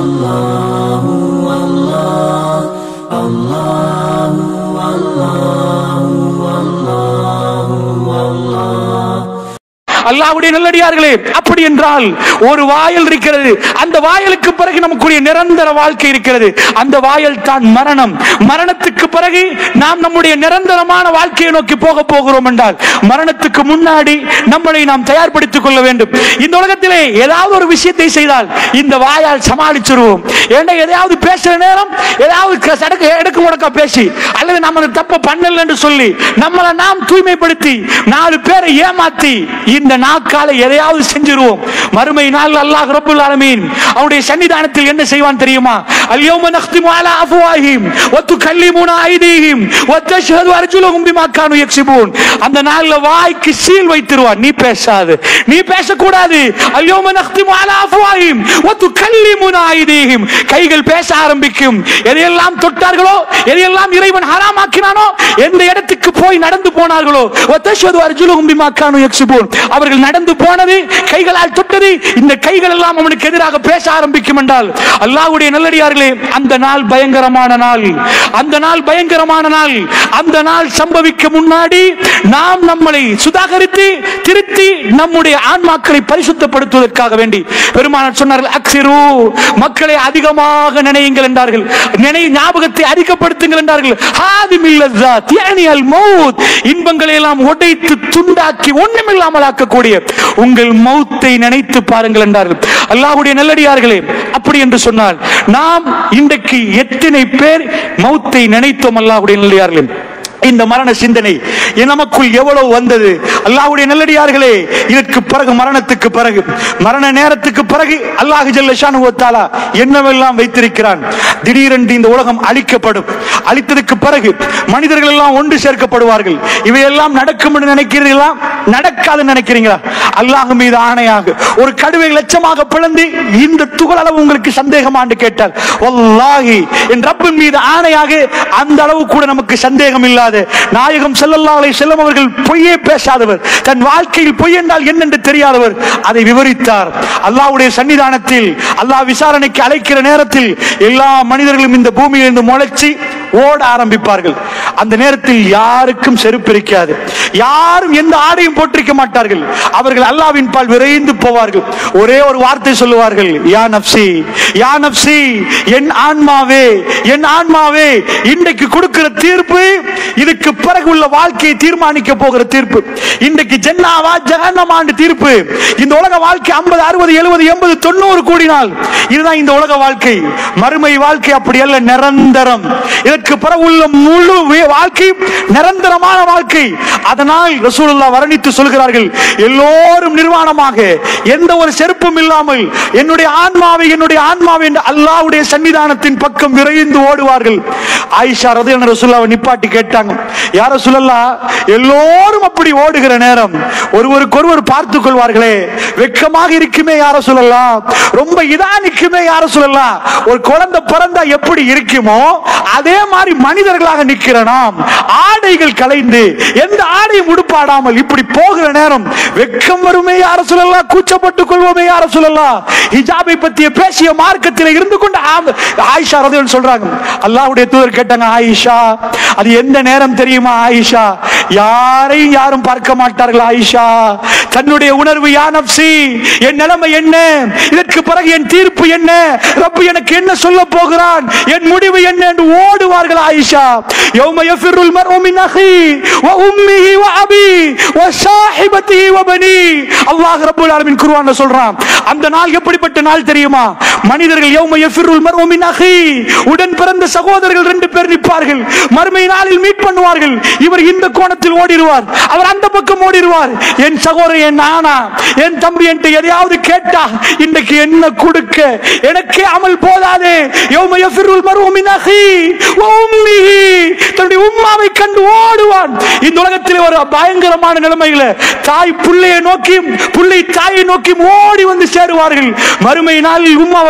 அல்லாஹ்வுடைய நல்லடியார்களே அப்படி என்றால் ஒரு வாயல் இருக்கிறது அந்த வாயலுக்கு பிறகு நமக்குரிய நிரந்தர வாழ்க்கை இருக்கிறது அந்த வாயல் தான் மரணம் மரணத்துக்கு பிறகு நாம் நம்முடைய நிரந்தரமான வாழ்க்கையை நோக்கி போக போகிறோம் என்றால் மரணத்துக்கு முன்னாடி நம்மளை நாம் தயார்படுத்திக் கொள்ள வேண்டும் இந்த உலகத்திலே ஏதாவது ஒரு விஷயத்தை செய்தால் இந்த வாயால் சமாளிச்சிருவோம் ஏன்னா எதையாவது பேசுற நேரம் ஏதாவது க- சடக்கு எடுக்க முடக்க பேசி அல்லது நம்ம தப்ப பண்ணல என்று சொல்லி நம்மளை நாம் தூய்மைப்படுத்தி நாலு பேரை ஏமாத்தி இந்த நாக்கால எதையாவது செஞ்சிருவோம் மறுமை நாள் அல்லாஹ் ரப்பல் ஆலமீன் அவருடைய சன்னிதானத்தில் என்ன செய்வான் தெரியுமா அல்யௌம நக்திமு அலா அஃப்வாஹிம் வ துகல்லிமுனா ஐதீஹிம் வ தஷ்ஹது அர்ஜுலுஹும் பிமா கானு யக்ஸிபூன் அந்த நாள்ல வாய்க்கு சீல் வைத்திருவான் நீ பேசாது நீ பேசக்கூடாது அல்யௌம நக்திமு அலா அஃப்வாஹிம் வ துகல்லிமுனா ஐதீஹிம் கைகள் பேச ஆரம்பிக்கும் எதையெல்லாம் தொட்டார்களோ எதையெல்லாம் இறைவன் ஹராமாக்கினானோ எந்த இடத்துக்கு போய் நடந்து போனார்களோ வ தஷ்ஹது அர்ஜுலுஹும் பிமா கானு யக்ஸிபூன் அவர்கள் நடந்து போனது கைகளால் தொட்டது இந்த கைகள் எல்லாம் அவனுக்கு எதிராக பேச ஆரம்பிக்கும் என்றால் அல்லாஹ்வுடைய நல்லடியார்களே அந்த நாள் பயங்கரமான நாள் அந்த நாள் பயங்கரமான நாள் அந்த நாள் சம்பவிக்க முன்னாடி நாம் நம்மளை சுதாகரித்து திருத்தி நம்முடைய ஆன்மாக்களை பரிசுத்தப்படுத்துவதற்காக வேண்டி பெருமானார் சொன்னார்கள் அக்ஸிரு மக்களை அதிகமாக நினையுங்கள் என்றார்கள் நினை ஞாபகத்தை அதிகப்படுத்துங்கள் என்றார்கள் ஹாதிமில் லஸ்ஸாத், யானி அல் மௌத் இன்பங்களை எல்லாம் உடைத்து துண்டாக்கி ஒண்ணுமில்லாமல் ஆக்கக்கூடிய உங்கள் மௌத்தை நினைத்து பாருங்கள் என்றார்கள் அல்லாஹ்வுடைய நல்லடியார்களே அப்படி என்று சொன்னால் நாம் இன்றைக்கு எத்தனை பேர் மௌத்தை நினைத்தோம் அல்லாஹ்வுடைய நல்லடியார்களே இந்த மரண சிந்தனை நமக்குள் எவ்வளவு வந்தது அல்லாஹ்வுடைய நல்லடியார்களே இதற்கு பிறகு மரணத்துக்கு பிறகு மரண நேரத்துக்கு பிறகு அல்லாஹ் ஜல்ல ஷானு தஆலா என்னவெல்லாம் வைத்திருக்கிறான் திடீரென்று இந்த உலகம் அழிக்கப்படும் அழித்ததுக்கு பிறகு மனிதர்கள் எல்லாம் ஒன்று சேர்க்கப்படுவார்கள் இவையெல்லாம் நடக்கும் என்று நினைக்கிறீர்களா நடக்காதுன்னு நினைக்கிறீங்களா அல்லாஹ் மீது ஆணையாக ஒரு கடுவை லட்சமாக பிளந்து இந்த துகள் அளவு உங்களுக்கு சந்தேகமாண்டு கேட்டால் வல்லாஹி என் ரப்பின் மீது ஆணையாக அந்த அளவு கூட நமக்கு சந்தேகம் இல்லாத நாயகம் ஸல்லல்லாஹு அலைஹி செல்லம் அவர்கள் பொய்யே பேசாதவர் தன் வாழ்க்கையில் பொய் என்றால் என்னென்று தெரியாதவர் அதை விவரித்தார் அல்லாஹ்வுடைய சன்னிதானத்தில் அல்லாஹ் விசாரணைக்கு அழைக்கிற நேரத்தில் எல்லா மனிதர்களும் இந்த பூமியிலிருந்து முளைச்சி ஓட ஆரம்பிப்பார்கள் அந்த நேரத்தில் யாருக்கும் செருப்பு இருக்காது யாரும் எந்த ஆடையும் போட்டிருக்க மாட்டார்கள் அவர்கள் அல்லாவின் பால் விரைந்து போவார்கள் ஒரே ஒரு வார்த்தை சொல்லுவார்கள் யா நப்சி யா நப்சி என் ஆன்மாவே என் ஆன்மாவே இன்றைக்கு கொடுக்கிற தீர்ப்பு இதுக்கு பிறகு உள்ள வாழ்க்கையை தீர்மானிக்க போகிற தீர்ப்பு இன்றைக்கு ஜென்னாவா ஜெகன்னமாண்டு தீர்ப்பு இந்த உலக வாழ்க்கை 50 60 70 80 தொண்ணூறு கூடினால் இதுதான் இந்த உலக வாழ்க்கை மறுமை வாழ்க்கை அப்படி அல்ல நிரந்தரம் இதற்கு பிறகு உள்ள முழு வே- வாழ்க்கை நிரந்தரமான வாழ்க்கை அதனால் ரசூலுல்லாஹ் வர்ணித்து சொல்கிறார்கள் எல்லோரும் நிர்வாணமாக எந்த ஒரு செருப்பும் இல்லாமல் என்னுடைய ஆன்மாவை என்னுடைய ஆன்மாவை என்று அல்லாஹ்வுடைய சன்னிதானத்தின் பக்கம் விரைந்து ஓடுவார்கள் ஆயிஷா ரதியான ரசூல்லாவை நிப்பாட்டி கேட்டாங்க யார சொல்லலாம் எல்லோரும் அப்படி ஓடுகிற நேரம் ஒருவருக்கு ஒருவர் பார்த்துக் கொள்வார்களே வெட்கமாக இருக்குமே யார சொல்லலாம் ரொம்ப இதா நிக்குமே யார சொல்லலாம் ஒரு குழந்தை பிறந்தா எப்படி இருக்குமோ அதே மாதிரி மனிதர்களாக நிக்கிற நாம் ஆடைகள் கலைந்து எந்த ஆடையும் உடுப்பாடாமல் இப்படி போகிற நேரம் வெட்கம் வருமே யார சொல்லலாம் கூச்சப்பட்டுக் கொள்வோமே யார சொல்லலாம் ஹிஜாபை பற்றிய பேசிய மார்க்கத்தில் இருந்து கொண்டு ஆம், ஆயிஷா ரதியன் சொல்றாங்க அல்லாஹ்வுடைய தூதர் கேட்டாங்க ஆயிஷா அது எந்த நேரம் தெரியுமா ஆயிஷா யாரையும் யாரும் பார்க்க மாட்டார்கள் ஆயிஷா தன்னுடைய உணர்வு யா நப்சி என் நிலைமை என்ன இதற்கு பிறகு என் தீர்ப்பு என்ன ரப்பு எனக்கு என்ன சொல்ல போகிறான் என் முடிவு என்ன என்று ஓடுவார்கள் ஆயிஷா யௌம யஃபிருல் மர்உ மின் அஹி வ உம்மிஹி வ அபி வ ஸாஹிபத்திஹி வ பனி அல்லாஹ் ரப்பல் ஆலமீன் குர்ஆன்ல சொல்றான் அந்த நாள் எப்படிப்பட்ட நாள் தெரியுமா மனிதர்கள் யௌம யஃபிருல் மர்உ மின் அஹி உடன் பிறந்த சகோதரர்கள் ரெண்டு பேர் நிற்பார்கள் மறுமை நாளில் மீட் பண்ணுவார்கள் இவர் இந்த கோணத்தில் ஓடிடுவார் அவர் அந்த பக்கம் ஓடிடுவார் என் சகோதரன் என் நானா என் தம்பி என்கிட்ட எதையாவது கேட்டா இன்றைக்கு என்ன கொடுக்க எனக்கே அமல் போதாதே யௌம யஃபிருல் மர்உ மின் அஹி வ உம்மிஹி தன்னுடைய உம்மாவை கண்டு ஓடுவான் இந்த உலகத்தில் ஒரு பயங்கரமான நிலைமையில தாய் புள்ளையை நோக்கி புள்ளை தாயை நோக்கி ஓடி வந்து சேருவார்கள் மறுமை நாளில் உம்மாவை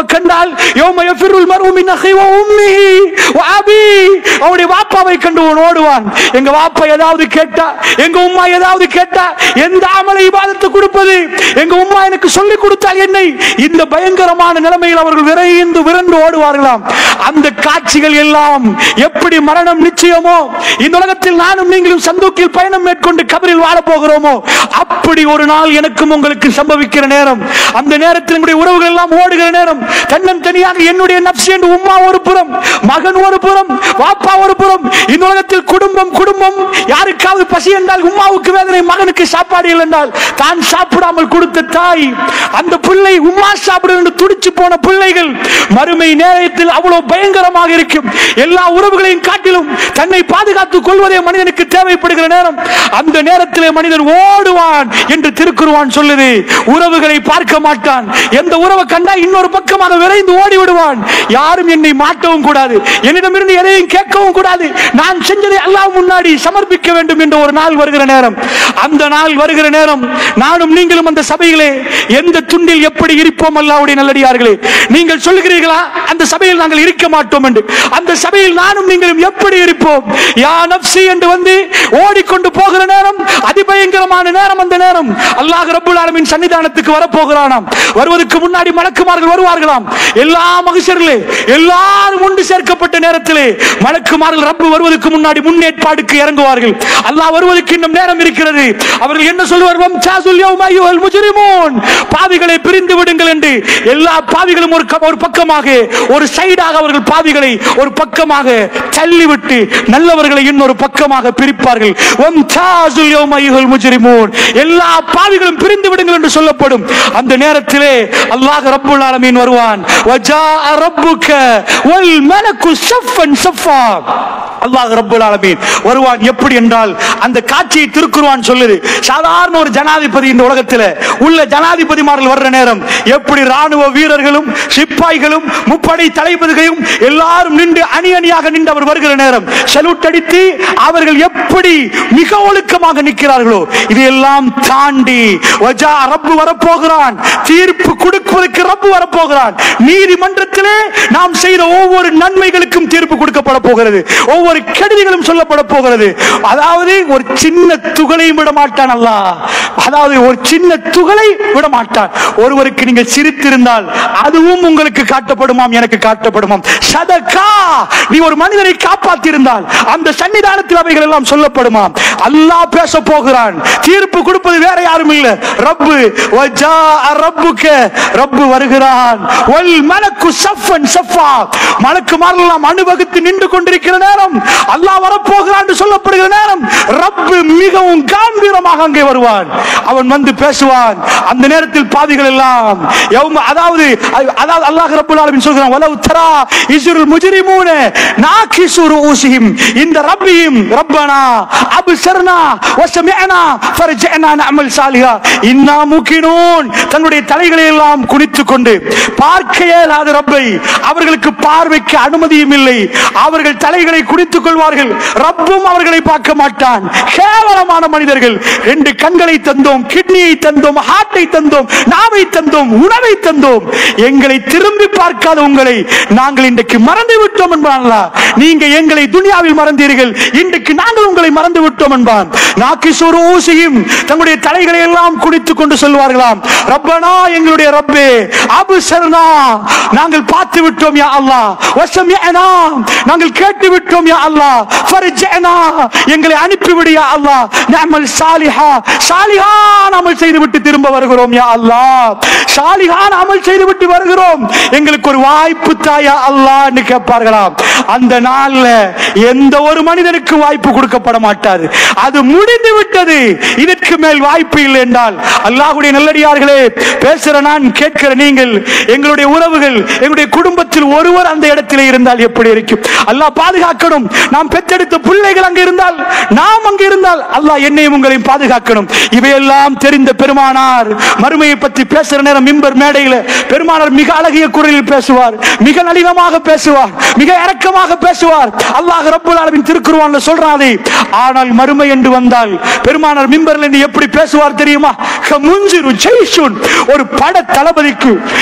கண்டால் யௌம யஃபிருல் மர்உ மின் அஹி வ உம்மிஹி வ அபி அவனுடைய வாப்பாவை கண்டு அவன் ஓடுவான் எங்க வாப்பா ஏதாவது கேட்டா எங்க உம்மா ஏதாவது கேட்டா எந்த அமலை இபாதத்து கொடுப்பது எங்க உம்மா எனக்கு சொல்லி கொடுத்தால் என்னை இந்த பயங்கரமான நிலைமையில் அவர்கள் விரைந்து விரண்டு ஓடுவார்களாம் அந்த காட்சிகள் எல்லாம் எப்படி மரணம் நிச்சயமோ இந்த உலகத்தில் நானும் நீங்களும் சந்தூக்கில் பயணம் மேற்கொண்டு கபரில் வாழ போகிறோமோ அப்படி ஒரு நாள் எனக்கும் உங்களுக்கு சம்பவிக்கிற நேரம் அந்த நேரத்தில் என்னுடைய உறவுகள் எல்லாம் ஓடுகிற நேரம் தன்னன் தனியாக என்னுடைய நப்சி என்று உம்மா ஒரு புறம் மகன் ஒரு புறம் வாப்பா ஒரு புறம் இந்த உலகத்தில் குடும்பம் குடும்பம் யாருக்காவது பசி என்றால் உம்மாவுக்கு வேதனை மகனுக்கு சாப்பாடு இல்லை என்றால் தான் சாப்பிடாமல் கொடுத்த தாய் அந்த பிள்ளை உம்மா சாப்பிடு என்று துடிச்சு போன பிள்ளைகள் மறுமை நேரத்தில் அவ்வளவு பயங்கரமாக இருக்கும் எல்லா உறவுகளையும் காட்டிலும் தன்னை பாதுகாத்துக் கொள்வதே மனிதனுக்கு தேவைப்படுகிற நேரம் அந்த நேரத்திலே மனிதன் ஓடுவான் என்று திருக்குருவான் சொல்லுது உறவுகளை பார்க்க மாட்டான் எந்த உறவை கண்டா இன்னொரு பக்கமாக விரைந்து ஓடி விடுவான் யாரும் என்னை மாட்டவும் கூடாது என்னிடமிருந்து எதையும் கேட்கவும் கூடாது நான் செஞ்சதை அல்லாஹ் முன்னாடி சமர்ப்பிக்க வேண்டும் என்ற ஒரு நாள் வருகிற நேரம் அந்த நாள் வருகிற நேரம் நானும் நீங்களும் அந்த சபையிலே எந்த துண்டில் எப்படி இருப்போம் அல்லாவுடைய நல்லடியார்களே நீங்கள் சொல்லுகிறீர்களா அந்த சபையில் நாங்கள் இருக்க மாட்டோம் என்று அந்த சபையில் நானும் நீங்களும் எப்படி இருப்போம் யா நப்சி என்று வந்து ஓடிக்கொண்டு போகிற நேரம் அதிபயங்கரமான நேரம் அந்த நேரம் அல்லாஹ் ரப்புல் ஆலமீன் சன்னிதானத்துக்கு வரப்போகிறானாம் வருவதற்கு முன்னாடி மலக்குமார்கள் வருவார்களாம் எல்லா மகிஷர்களே எல்லாரும் ஒன்று சேர்க்கப்பட்ட நேரத்திலே மலக்குமார்கள் ரப்பு வருவதற்கு முன்னாடி முன்னேற்பாடுக்கு இறங்குவார்கள் அல்லாஹ் வருவதற்கு இன்னும் நேரம் இருக்கிறது அவர்கள் என்ன சொல்லுவார் வம்சாசுல் யௌம அய்யுஹல் முஜ்ரிமூன் பாவிகளை பிரிந்து விடுங்கள் என்று எல்லா பாவிகளும் ஒரு க- ஒரு பக்கமாக ஒரு சைடாக அவர்கள் பாவிகளை ஒரு பக்கமாக தள்ளிவிட்டு நல்லவர்களை இன்னொரு பக்கமாக பிரிப்பார்கள் வம்சாசுல் யௌம அய்யுஹல் முஜ்ரிமூன் எல்லா பாவிகளும் பிரிந்து விடுங்கள் என்று சொல்லப்படும் அந்த நேரத்திலே அல்லாஹ் ரப்புல் ஆலமீன் வருவான் வஜாஅ ரப்புக வல் மலக்கு ஸஃபன் ஸஃபா அல்லாஹ் ரப்புல் ஆலமீன் வருவான் எப்படி என்றால் அந்த காட்சியை திருக்குருவான் சொல்லுது சாதாரண ஒரு ஜனாதிபதி இந்த உலகத்தில் உள்ள ஜனாதிபதிமார்கள் வர்ற நேரம் எப்படி ராணுவ வீரர்களும் சிப்பாய்களும் முப்படை தளபதிகளும் எல்லாரும் நின்று அணி அணியாக நின்று அவர் வருகிற நேரம் சல்யூட் அடித்து அவர்கள் எப்படி மிக ஒழுக்கமாக நிற்கிறார்களோ இதையெல்லாம் தாண்டி வஜா ரப்பு வரப்போகிறான் தீர்ப்பு கொடுப்பதற்கு ரப்பு வரப்போகிறான் நீதிமன்றத்திலே நாம் செய்த ஒவ்வொரு நன்மைகளுக்கும் தீர்ப்பு கொடுக்கப்பட போகிறது ஒவ்வொரு கெடுதிகளும் சொல்லப்பட போகிறது அதாவது ஒரு சின்ன துகளையும் விட மாட்டான் அல்லாஹ் அதாவது ஒரு சின்ன துகளை விட மாட்டான் ஒருவருக்கு நீங்கள் சிரித்திருந்தால் அதுவும் உங்களுக்கு காட்டப்படுமாம் எனக்கு காட்டப்படுமாம் சதகா நீ ஒரு மனிதனை காப்பாத்திருந்தால் அந்த சன்னிதானத்தில் அவைகள் எல்லாம் சொல்லப்படுமாம் அல்லாஹ் பேச போகிறான் தீர்ப்பு கொடுப்பது வேற யாரும் இல்ல ரப்பு வஜா ரப்புக்க ரப்பு வருகிறான் வல் மலக்கு சஃபன் சஃபா மலக்கு மாறலாம் அனுபவித்து நின்று கொண்டிருக்கிற நேரம் அல்லாஹ் வரப்போகிறான் என்று சொல்லப்படுகிற நேரம் ரப்பு மிகவும் கம்பீரமாக அங்கே வருவான் அவன் வந்து பேசுவான் அந்த நேரத்தில் பாவிகள் எல்லாம் யௌம- அதாவது அதாவது அல்லாஹ் ரப்புல் ஆலமீன் சொல்கிறான் வலவ் தரா இஸ்ருல் முஜ்ரிமூன நாகிசு ரூசிஹிம் இந்த ரப்பியும் ரப்பனா அப்சர்னா வசமிஅனா ஃபர்ஜஅனா நஅமல் சாலிஹா இன்னா முகினூன் தன்னுடைய தலைகளை எல்லாம் குனித்துக் கொண்டு பார்க்க இயலாத ரப்பை அவர்களுக்கு பார்வைக்கு அனுமதியும் இல்லை அவர்கள் தலைகளை குனித்துக் கொள்வார்கள் ரப்பும் அவர்களை பார்க்க மாட்டான் கேவலமான மனிதர்கள் ரெண்டு கண்களை தந்தோம் கிட்னியை தந்தோம் ஹார்ட்டை தந்தோம் நாவை தந்தோம் உணவை தந்தோம் எங்களை திரும்பி பார்க்காத உங்களை நாங்கள் இன்றைக்கு மறந்து விட்டோம் என்பான்லா நீங்க எங்களை துனியாவில் மறந்தீர்கள் இன்றைக்கு நாங்கள் உங்களை மறந்து விட்டோம் என்பான் நாக்கிசோர் ஊசியும் தங்களுடைய தலைகளை எல்லாம் குடித்துக் கொண்டு சொல்வார்களாம் ரப்பனா எங்களுடைய ரப்பே அபுசர்னா நாங்கள் பார்த்து விட்டோம் யா அல்லாஹ் வசமிஅனா நாங்கள் கேட்டு விட்டோம் யா அல்லாஹ் ஃபர்ஜஅனா எங்களை அனுப்பிவிடு யா அல்லாஹ் நஅமல் சாலிஹா சாலிஹான் அமல் செய்து விட்டு திரும்ப வருகிறோம் யா அல்லாஹ் சாலிஹான் அமல் செய்து விட்டு வருகிறோம் எங்களுக்கு ஒரு வாய்ப்பு தாயா அல்லாஹ்னு கேட்பார்களாம் அந்த நாள்ல எந்த ஒரு மனிதனுக்கு வாய்ப்பு கொடுக்கப்பட மாட்டாது அது முடிந்து விட்டது இதற்கு மேல் வாய்ப்பு இல்லை என்றால் அல்லாஹ்வுடைய நல்லடியார்களே பேசுற நான் கேட்கிற நீங்கள் எங்களுடைய உறவுகள் எங்களுடைய குடும்பத்தில் ஒருவர் அந்த இடத்திலே இருந்தால் எப்படி இருக்கும் அல்லாஹ் பாதுகாக்கணும் நாம் பெற்றெடுத்த பிள்ளைகள் அங்க இருந்தால் நாம் அங்க இருந்தால் அல்லாஹ் என்னையும் உங்களையும் பாதுகாக்கணும் இவையெல்லாம் தெரிந்த பெருமானார் மறுமையை பற்றி பேசுற நேரம் மிம்பர் மேடையில பெருமானார் மிக அழகிய குரலில் பேசுவார் மிக நளினமாக பேசுவார் மிக இரக்கமாக பேசுவார் அல்லாஹ் ரப்புல் ஆலமீன் திருக்குர்ஆன்ல சொல்றாதே ஆனால் மறுமை என்று வந்தால் பெருமானார் மிம்பர்ல இருந்து எப்படி பேசுவார் தெரியுமா கமுஞ்சிரு ஜெய்ஷுன் ஒரு பட தளபதிக்கு எப்படி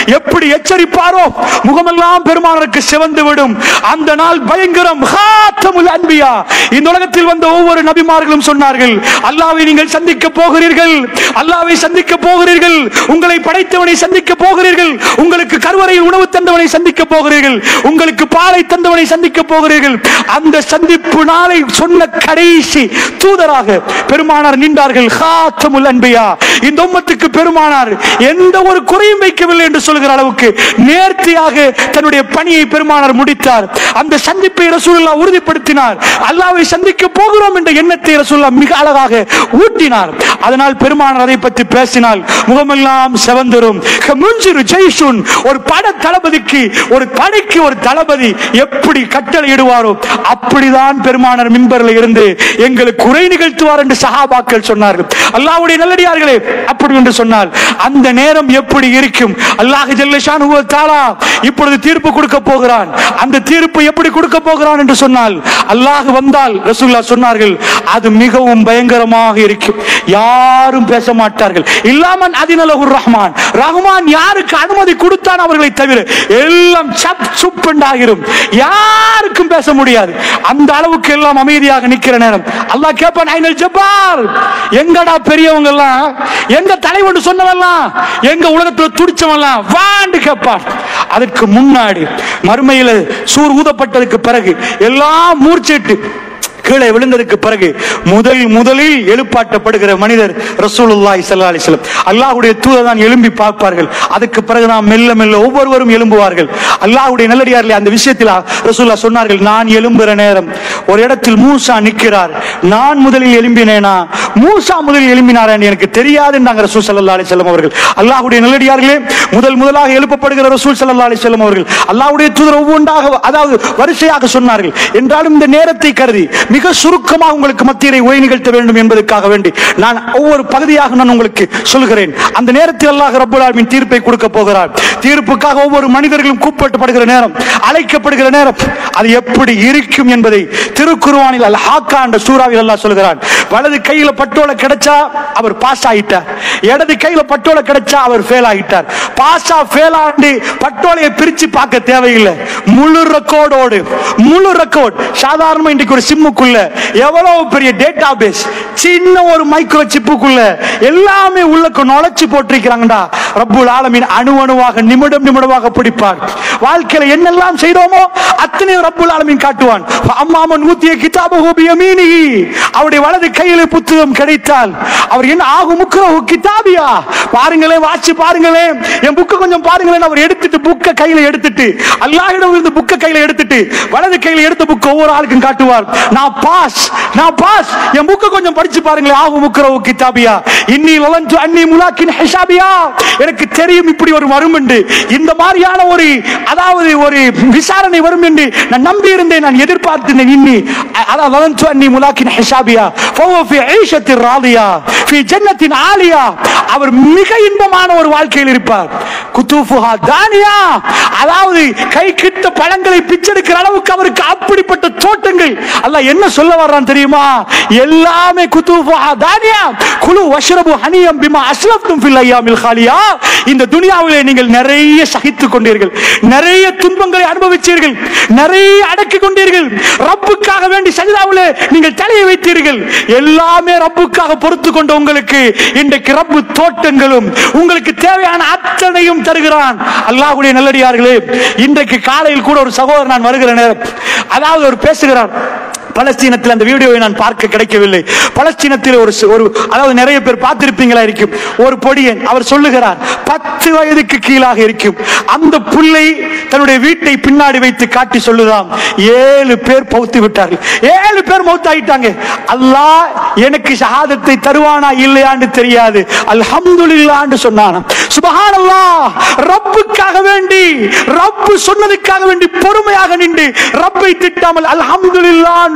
எப்படி எச்சரிப்பாரோ முகமெல்லாம் பெருமானருக்கு சிவந்து விடும் அந்த நாள் பயங்கரம் ஹாத்தமுல் அன்பியா இந்த உலகத்தில் வந்த ஒவ்வொரு நபிமார்களும் சொன்னார்கள் அல்லாவை நீங்கள் சந்திக்க போகிறீர்கள் அல்லாவை சந்திக்க போகிறீர்கள் உங்களை படைத்தவனை சந்திக்க போகிறீர்கள் உங்களுக்கு கருவறையில் உணவு தந்தவனை சந்திக்க போகிறீர்கள் உங்களுக்கு பாலை தந்தவனை சந்திக்க போகிறீர்கள் அந்த சந்திப்பு நாளை சொன்ன கடைசி தூதராக பெருமானார் நின்றார்கள் ஹாத்தமுல் அன்பியா இந்த உம்மத்துக்கு பெருமானார் எந்த ஒரு குறையும் வைக்கவில்லை என்று சொல்கிற அளவுக்கு நேர்த்தியாக தன்னுடைய பணியை பெருமானார் முடித்தார் அந்த சந்திப்பை ரசூலுல்லா உறுதிப்படுத்தினார் அல்லாவை சந்திக்க போகிறோம் என்ற எண்ணத்தை ரசூலுல்லா மிக அழகாக ஊட்டினார் அதனால் பெருமானார் அதை பற்றி பேசினால் முகமெல்லாம் செவந்தரும் முஞ்சிரு ஜெய்சுன் ஒரு பட தளபதிக்கு ஒரு படைக்கு ஒரு தளபதி எப்படி கட்டளையிடுவாரோ அப்படிதான் பெருமானார் மிம்பரில் இருந்து எங்களுக்கு குறை நிகழ்த்துவார் என்று சஹாபாக்கள் சொன்னார்கள் அல்லாஹ்வுடைய நல்லடியார்களே அப்படி என்று சொன்னால் அந்த நேரம் எப்படி இருக்கும் அல்லாஹ் ஜல்லஷான் தாலா இப்பொழுது தீர்ப்பு கொடுக்க போகிறான் அந்த தீர்ப்பு எப்படி கொடுக்க போகிறான் என்று சொன்னால் அல்லாஹ் வந்தால் ரசூல்லா சொன்னார்கள் அது மிகவும் பயங்கரமாக இருக்கும் யாரும் பேச மாட்டார்கள் இல்லாமன் அதினலகுர் ரஹ்மான் ரஹ்மான் யாருக்கு அனுமதி கொடுத்தான் அவர்களை தவிர எல்லாம் சப் சுப் என்றாகிரும் யாருக்கும் பேச முடியாது அந்த அளவுக்கு எல்லாம் அமைதியாக நிக்கிற நேரம் அல்லாஹ் கேட்பான் ஐநல் ஜப்பார் எங்கடா பெரியவங்க எல்லாம் எங்க தலைவன் சொன்னவெல்லாம் எங்க உலகத்துல துடிச்சவெல்லாம் வாண்டு கேட்பான் அதற்கு முன்னாடி மறுமையில சூர் ஊதப்பட்டதுக்கு பிறகு எல்லாம் மூர்ச்சிட்டு கீழே விழுந்ததுக்கு பிறகு முதல் முதலில் எழுப்பாட்டப்படுகிற மனிதர் ரசூலுல்லாஹி ஸல்லல்லாஹு அலைஹி வஸல்லம் அல்லாஹ்வுடைய தூதர் தான் எழும்பி பார்ப்பார்கள் அதுக்கு பிறகு நாம் மெல்ல மெல்ல ஒவ்வொருவரும் எழும்புவார்கள் அல்லாஹ்வுடைய நல்லடியார்களே அந்த விஷயத்தில் ரசூலுல்லாஹ் சொன்னார்கள் நான் எழும்புற நேரம் ஒரு இடத்தில் மூசா நிற்கிறார் நான் முதலில் எழும்பினேனா மூசா முதலில் எழும்பினாரா என்று எனக்கு தெரியாது என்றாங்க ரசூல் ஸல்லல்லாஹு அலைஹி வஸல்லம் அவர்கள் அல்லாஹ்வுடைய நல்லடியார்களே முதல் முதலாக எழுப்பப்படுகிற ரசூல் ஸல்லல்லாஹு அலைஹி வஸல்லம் அவர்கள் அல்லாஹ்வுடைய தூதர் ஒவ்வொன்றாக அதாவது வரிசையாக சொன்னார்கள் என்றாலும் இந்த நேரத்தை கருதி மிக சுருக்கமாக உங்களுக்கு மத்தியிலே உரை நிகழ்த்த வேண்டும் என்பதற்காக வேண்டி நான் ஒவ்வொரு பகுதியாக நான் உங்களுக்கு சொல்கிறேன் அந்த நேரத்தில் அல்லாஹ் ரப்பல் ஆலமீன் தீர்ப்பை கொடுக்க போகிறார் தீர்ப்புக்காக ஒவ்வொரு மனிதர்களும் கூப்பிடப்படுகிற நேரம் அழைக்கப்படுகிற நேரம் அது எப்படி இருக்கும் என்பதை திருக்குர்ஆனில் அல் ஹாக்கா என்ற சூறாவில் அல்லாஹ் சொல்கிறான் வலது கையில பட்டோல கிடைச்சா அவர் பாஸ் ஆயிட்டார் இடது கையில பட்டோல கிடைச்சா அவர் ஃபெயில் ஆகிட்டார் பாஸா ஃபெயில் ஆண்டு பட்டோலையை பிரிச்சு பார்க்க தேவையில்லை முழு ரெக்கார்டோடு முழு ரெக்கார்ட் சாதாரணமா இன்றைக்கு ஒரு சிம்முக்குள்ள எவ்வளவு பெரிய டேட்டா பேஸ் சின்ன ஒரு மைக்ரோ சிப்புக்குள்ள எல்லாமே உள்ளக்கு நுழைச்சு போட்டிருக்கிறாங்கடா ரப்புல் ஆலமீன் அணு அணுவாக நிமிடம் நிமிடமாக பிடிப்பார் வாழ்க்கையில என்னெல்லாம் செய்தோமோ அத்தனை ரப்புல் ஆலமீன் காட்டுவான் அம்மாமன் ஊத்திய கிதாபு பியமீனிஹி அவருடைய வலது கையில புத்தகம் கிடைத்தால் அவர் என்ன ஆகும் முக்ரஹு கிதாபியா பாருங்களேன் வாட்சி பாருங்களேன் என் புக்க கொஞ்சம் பாருங்களேன் அவர் எடுத்துட்டு புக்க கையில எடுத்துட்டு அல்லாஹ்விடம் இருந்து புக்க கையில எடுத்துட்டு வலது கையில எடுத்த புக்க ஒவ்வொரு ஆளுக்கும் காட்டுவார் நான் பாஸ் நான் பாஸ் என் புக்க கொஞ்சம் படிச்சு பாருங்களேன் ஆகும் முக்ரஹு கிதாபியா இன்னி லலன்து அன்னி முலாக்கின் ஹிசாபியா எனக்கு தெரியும் இப்படி ஒரு வரும் என்று இந்த மாதிரியான ஒரு அதாவது ஒரு விசாரணை வரும் என்று நான் நம்பி இருந்தேன் நான் எதிர்பார்த்தேன் இன்னி அதாவது லலன்து அன்னி முலாக்கின் ஹிசாபியா ஃபஹுவ ஃபி ஈஷத்தின் ராதியா ஃபி ஜன்னத்தின் ஆலியா அவர் மிக இன்பமான ஒரு வாழ்க்கையில் இருப்பார் குத்தூஃபுஹா தானியா அதாவது கை கிட்ட பழங்களை பிச்செடுக்கிற அளவுக்கு அவருக்கு அப்படிப்பட்ட தோட்டங்கள் அல்லாஹ் என்ன சொல்ல வர்றான் தெரியுமா எல்லாமே குத்தூஃபுஹா தானியா குலு வஷ்ரபு ஹனியம் பிமா அஸ்லப்தும் ஃபில் ஐயாமில் காலியா இந்த துனியாவிலே நீங்கள் நிறைய சகித்துக் கொண்டீர்கள் நிறைய துன்பங்களை அனுபவிச்சீர்கள் நிறைய அடக்கிக் கொண்டீர்கள் ரப்புக்காக வேண்டி சஜிதாவிலே நீங்கள் தலையை வைத்தீர்கள் எல்லாமே ரப்புக்காக பொறுத்து கொண்ட உங்களுக்கு இன்றைக்கு ரப்பு தோட்டங்களும் உங்களுக்கு தேவையான அத்தனையும் தருகிறான் அல்லாஹ்வுடைய நல்லடியார்களே இன்றைக்கு காலையில் கூட ஒரு சகோதரர் நான் வருகிற நேரம் அதாவது அவர் பேசுகிறார் பலஸ்தீனத்தில் அந்த வீடியோவை நான் பார்க்க கிடைக்கவில்லை பலஸ்தீனத்தில் ஒரு ஒரு அதாவது நிறைய பேர் பார்த்திருப்பீங்களா இருக்கும் ஒரு பொடியன் அவர் சொல்லுகிறார் பத்து வயதுக்கு கீழாக இருக்கும் அந்த புள்ளை தன்னுடைய வீட்டை பின்னாடி வைத்து காட்டி சொல்லுதாம் ஏழு பேர் பௌத்து விட்டார்கள் ஏழு பேர் மௌத்தாயிட்டாங்க அல்லாஹ் எனக்கு ஷஹாதத்தை தருவானா இல்லையான்னு தெரியாது அல்ஹம்துலில்லாஹ்னு சொன்னான் சுபஹானல்லாஹ் ரப்புக்காக வேண்டி ரப்பு சொன்னதுக்காக வேண்டி பொறுமையாக நின்று ரப்பை திட்டாமல் அல்ஹம்துலில்லாஹ்னு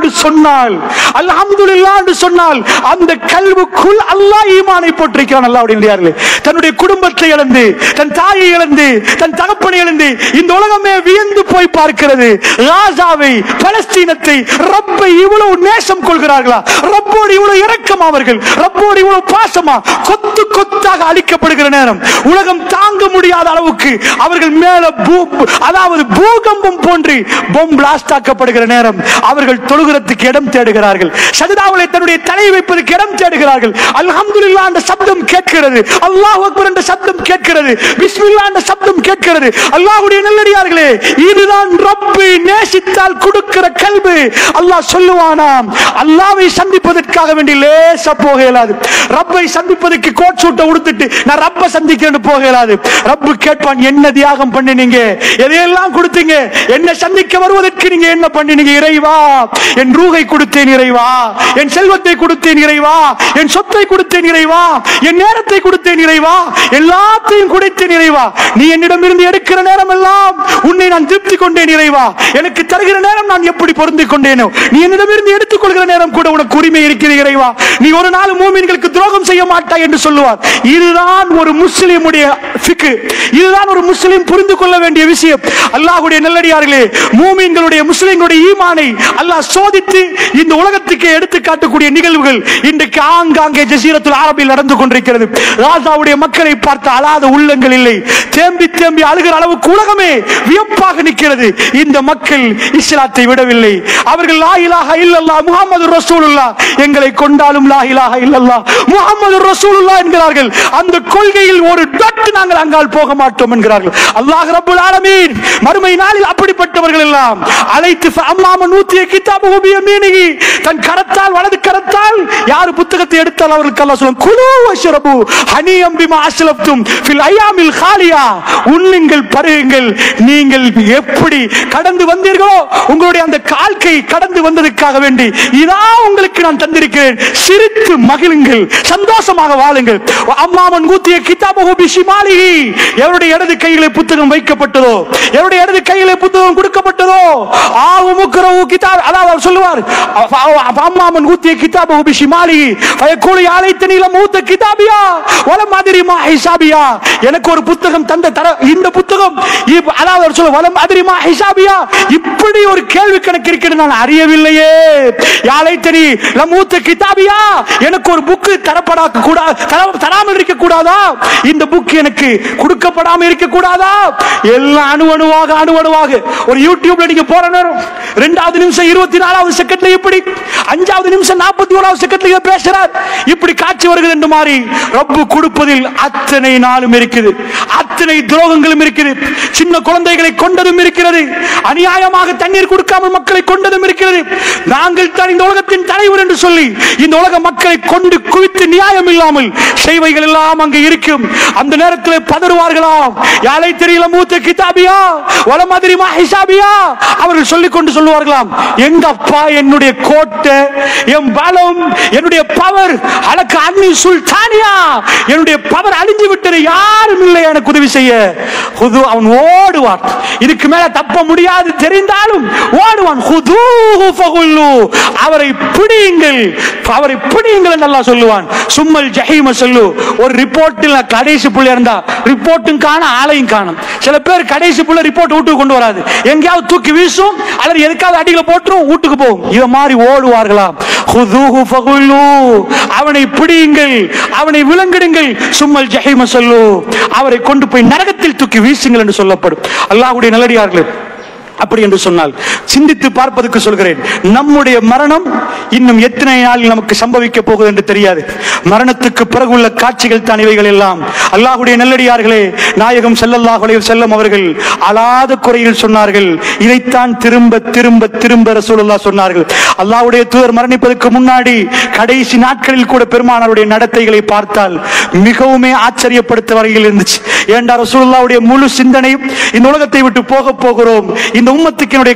என்று சொன்னால் அல்ஹம்துலில்லாஹ் என்று சொன்னால் அந்த கல்வுக்குள் அல்லாஹ் ஈமானை போட்டிருக்கிறான் அல்லாஹ்வுடைய தன்னுடைய குடும்பத்தை இழந்து தன் தாயை இழந்து தன் தகப்பனை இழந்து இந்த உலகமே வியந்து போய் பார்க்கிறது ராஜாவை பலஸ்தீனத்தை ரப்பை இவ்வளவு நேசம் கொள்கிறார்களா ரப்போடு இவ்வளவு இரக்கம் அவர்கள் ரப்போடு இவ்வளவு பாசமா கொத்து கொத்தாக அழிக்கப்படுகிற நேரம் உலகம் தாங்க முடியாத அளவுக்கு அவர்கள் மேல பூ- அதாவது பூகம்பம் போன்று பொம் பிளாஸ்ட் ஆக்கப்படுகிற நேரம் அவர்கள் தொழுகிறதுக்கு இடம் தேடுகிறார்கள் சஜிதாவிலே தன்னுடைய தலை வைப்பதற்கு இடம் தேடுகிறார்கள் அல்ஹம்துலில்லாஹ் என்ற சப்தம் கேட்கிறது அல்லாஹ் அக்பர் என்ற சப்தம் கேட்கிறது பிஸ்மில்லா என்ற சப்தம் கேட்கிறது அல்லாஹ்வுடைய நல்லடியார்களே இதுதான் ரப்பு நேசித்தால் கொடுக்கிற கல்வி அல்லாஹ் சொல்லுவானாம் அல்லாஹ்வை சந்திப்பதற்காக வேண்டி லேசா போக இயலாது ரப்பை சந்திப்பதற்கு கோட் சூட்டை உடுத்துட்டு நான் ரப்ப சந்திக்கிறேன்னு போக இயலாது ரப்பு கேட்பான் என்ன தியாகம் பண்ணினீங்க எதையெல்லாம் கொடுத்தீங்க என்ன சந்திக்க வருவதற்கு நீங்க என்ன பண்ணினீங்க இறைவா என் ரூகை கொடுத்தேன் இறைவா என் செல்வத்தை கொடுத்தேன் இறைவா என் சொத்தை கொடுத்தேன் இறைவா என் நேரத்தை கொடுத்தேன் இறைவா எல்லாத்தையும் கொடுத்தேன் இறைவா நீ என்னிடமிருந்து எடுக்கிற நேரம் எல்லாம் உன்னை நான் திருப்தி கொண்டேன் இறைவா எனக்கு தருகிற நேரம் நான் எப்படி பொருந்திக் கொண்டேனோ நீ என்னிடமிருந்து எடுத்துக் கொள்கிற நேரம் கூட உனக்கு உரிமை இருக்கிறது இறைவா நீ ஒரு நாள் மூமின்களுக்கு துரோகம் செய்ய மாட்டாய் என்று சொல்லுவார் இதுதான் ஒரு முஸ்லிமுடைய ஃபிக்கு இதுதான் ஒரு முஸ்லிம் புரிந்து கொள்ள வேண்டிய விஷயம் அல்லாஹ்வுடைய நல்லடியார்களே மூமின்களுடைய முஸ்லிம்களுடைய ஈமானை அல்லாஹ் சோதித்து இந்த உலகத்துக்கு எடுத்து காட்டக்கூடிய நிகழ்வுகள் இன்றைக்கு ஆங்காங்கே ஜசீரத்துல் அரபில் நடந்து கொண்டிருக்கிறது ராஜாவுடைய மக்களை பார்த்த அழாத உள்ளங்கள் இல்லை தேம்பி தேம்பி அழுகிற அளவுக்கு உலகமே வியப்பாக நிற்கிறது இந்த மக்கள் இஸ்லாத்தை விடவில்லை அவர்கள் லா இலாஹ இல்லல்லாஹ் முஹம்மது ரசூலுல்லாஹ் எங்களை கொண்டாலும் லா இலாஹ இல்லல்லாஹ் முஹம்மது ரசூலுல்லாஹ் என்கிறார்கள் அந்த கொள்கையில் ஒரு டட் நாங்கள் அங்கால் போக மாட்டோம் என்கிறார்கள் அல்லாஹ் ரப்பல் ஆலமீன் மறுமை நாளில் அப்படிப்பட்டவர்கள் எல்லாம் அழைத்து அம்மாம நூத்திய கிதாபு பியமீனிஹி தன் கரத்தால் வலது கரத்தால் யார் புத்தகத்தை எடுத்தால் அவர்களுக்கு அல்லாஹ் சொல்லும் குலு வஷ்ரபு ஹனியம் பிமா அஸ்லப்தும் ஃபில் ஐயாமில் காலியா உண்ணுங்கள் பருகுங்கள் நீங்கள் எப்படி கடந்து வந்தீர்களோ உங்களுடைய அந்த கால்கை கடந்து வந்ததுக்காக வேண்டி இதா உங்களுக்கு நான் தந்திருக்கிறேன் சிரித்து மகிழுங்கள் சந்தோஷமாக வாழுங்கள் அம்மாமன் கூத்திய கிதாபு பிஷிமாலிஹி எவருடைய இடது கையிலே புத்தகம் வைக்கப்பட்டதோ எவருடைய இடது கையிலே புத்தகம் கொடுக்கப்பட்டதோ ஆவு முக்கரவு கிதாப் அதாவது அவர் சொல்லுவார் அம்மாமன் கூத்திய கிதாபு பிஷிமாலிஹி ஃபயக்கூலு யா லைத்தனி லம் ஊத்த கிதாபியா வலம் அதிரி மா ஹிசாபியா எனக்கு ஒரு புத்தகம் தந்த தர இந்த புத்தகம் இப்ப- அதாவது அவர் சொல்ல வலம் அதிரி மா ஹிசாபியா இப்படி ஒரு கேள்வி கணக்கு இருக்கிறது நான் அறியவில்லையே யாழை தெரி லமூத்த கிதாபியா எனக்கு ஒரு புக்கு தரப்படா கூடாது தர- தராமல் இருக்க கூடாதா இந்த புக் எனக்கு கொடுக்கப்படாம இருக்க கூடாதா எல்லாம் அணு அணுவாக அணு அணுவாக ஒரு யூடியூப்ல நீங்க போற நேரம் ரெண்டாவது நிமிஷம் இருபத்தி நாலாவது செகண்ட்ல இப்படி அஞ்சாவது நிமிஷம் நாற்பத்தி ஓராவது செகண்ட்ல பேசுறார் இப்படி காட்சி வருகிறது என்று மாறி ரப்பு கொடுப்பதில் அத்தனை நாளும் இருக்குது அத்தனை துரோகங்களும் இருக்குது சின்ன குழந்தைகளை கொண்டதும் இருக்கிறது அநியாயமாக தண்ணீர் கொடுக்காமல் மக்களை கொண்டதும் இருக்கிறது நாங்கள் தான் இந்த உலகத்தின் தலைவர் என்று சொல்லி இந்த உலக மக்களை கொண்டு குவித்து நியாயம் இல்லாமல் செய்வைகள் எல்லாம் அங்கு இருக்கும் அந்த நேரத்தில் பதறுவார்களாம் யாரை தெரியல மூத்த கிதாபியா வல மாதிரி ஹிசாபியா அவர்கள் சொல்லிக் கொண்டு சொல்லுவார்களாம் எங்க அப்பா என்னுடைய கோட்டை என் பலம் என்னுடைய பவர் அழக்கு அன்னி சுல்தானியா என்னுடைய பவர் அழிஞ்சு விட்டது யாரும் இல்லை எனக்கு உதவி செய்ய ஹுது அவன் ஓடுவான் இதுக்கு மேல தப்ப முடியாது தெரிந்தாலும் ஓடுவான் ஹுதூஹு ஃபகுல்லு. அவரை பிடியுங்கள் அவரை பிடியுங்கள் என்று அல்லாஹ் சொல்லுவான் சும்மல் ஜஹீம சொல்லு ஒரு ரிப்போர்ட்டில் கடைசி புள்ளி இருந்தா ரிப்போர்ட்டும் காண ஆளையும் காணும் சில பேர் கடைசி புள்ள ரிப்போர்ட் வீட்டுக்கு கொண்டு வராது எங்கேயாவது தூக்கி வீசும் அல்லது எதுக்காவது அடியில போட்டுரும் வீட்டுக்கு போகும் இத மாதிரி ஓடுவார்களாம் ஹுதூஹு ஃபகுல்லு. அவனை பிடியுங்கள் அவனை விலங்கிடுங்கள் சும்மல் ஜஹீம சொல்லு அவரை கொண்டு போய் நரகத்தில் தூக்கி வீசுங்கள் என்று சொல்லப்படும் அல்லாஹ்வுடைய நல்லடியார்களே அப்படி என்று சொன்னால் சிந்தித்து பார்ப்பதற்கு சொல்கிறேன் நம்முடைய மரணம் இன்னும் எத்தனை நாளில் நமக்கு சம்பவிக்க போகுது என்று தெரியாது மரணத்துக்கு பிறகு உள்ள காட்சிகள் தான் இவைகள் எல்லாம் அல்லாஹ்வுடைய நல்லடியார்களே நாயகம் ஸல்லல்லாஹு அலைஹி செல்லம் அவர்கள் அழாத குறையில் சொன்னார்கள் இதைத்தான் திரும்ப திரும்ப திரும்ப ரசூலுல்லாஹ் சொன்னார்கள் அல்லாஹ்வுடைய தூதர் மரணிப்பதற்கு முன்னாடி கடைசி நாட்களில் கூட பெருமானாருடைய நடத்தைகளை பார்த்தால் மிகவுமே ஆச்சரியப்படுத்த வரையில் இருந்துச்சு ஏண்டா ரசூலுல்லாஹ்வுடைய முழு சிந்தனையும் இந்த உலகத்தை விட்டு போக போகிறோம் இந்த உம்மத்துக்கு என்னுடைய கடமையை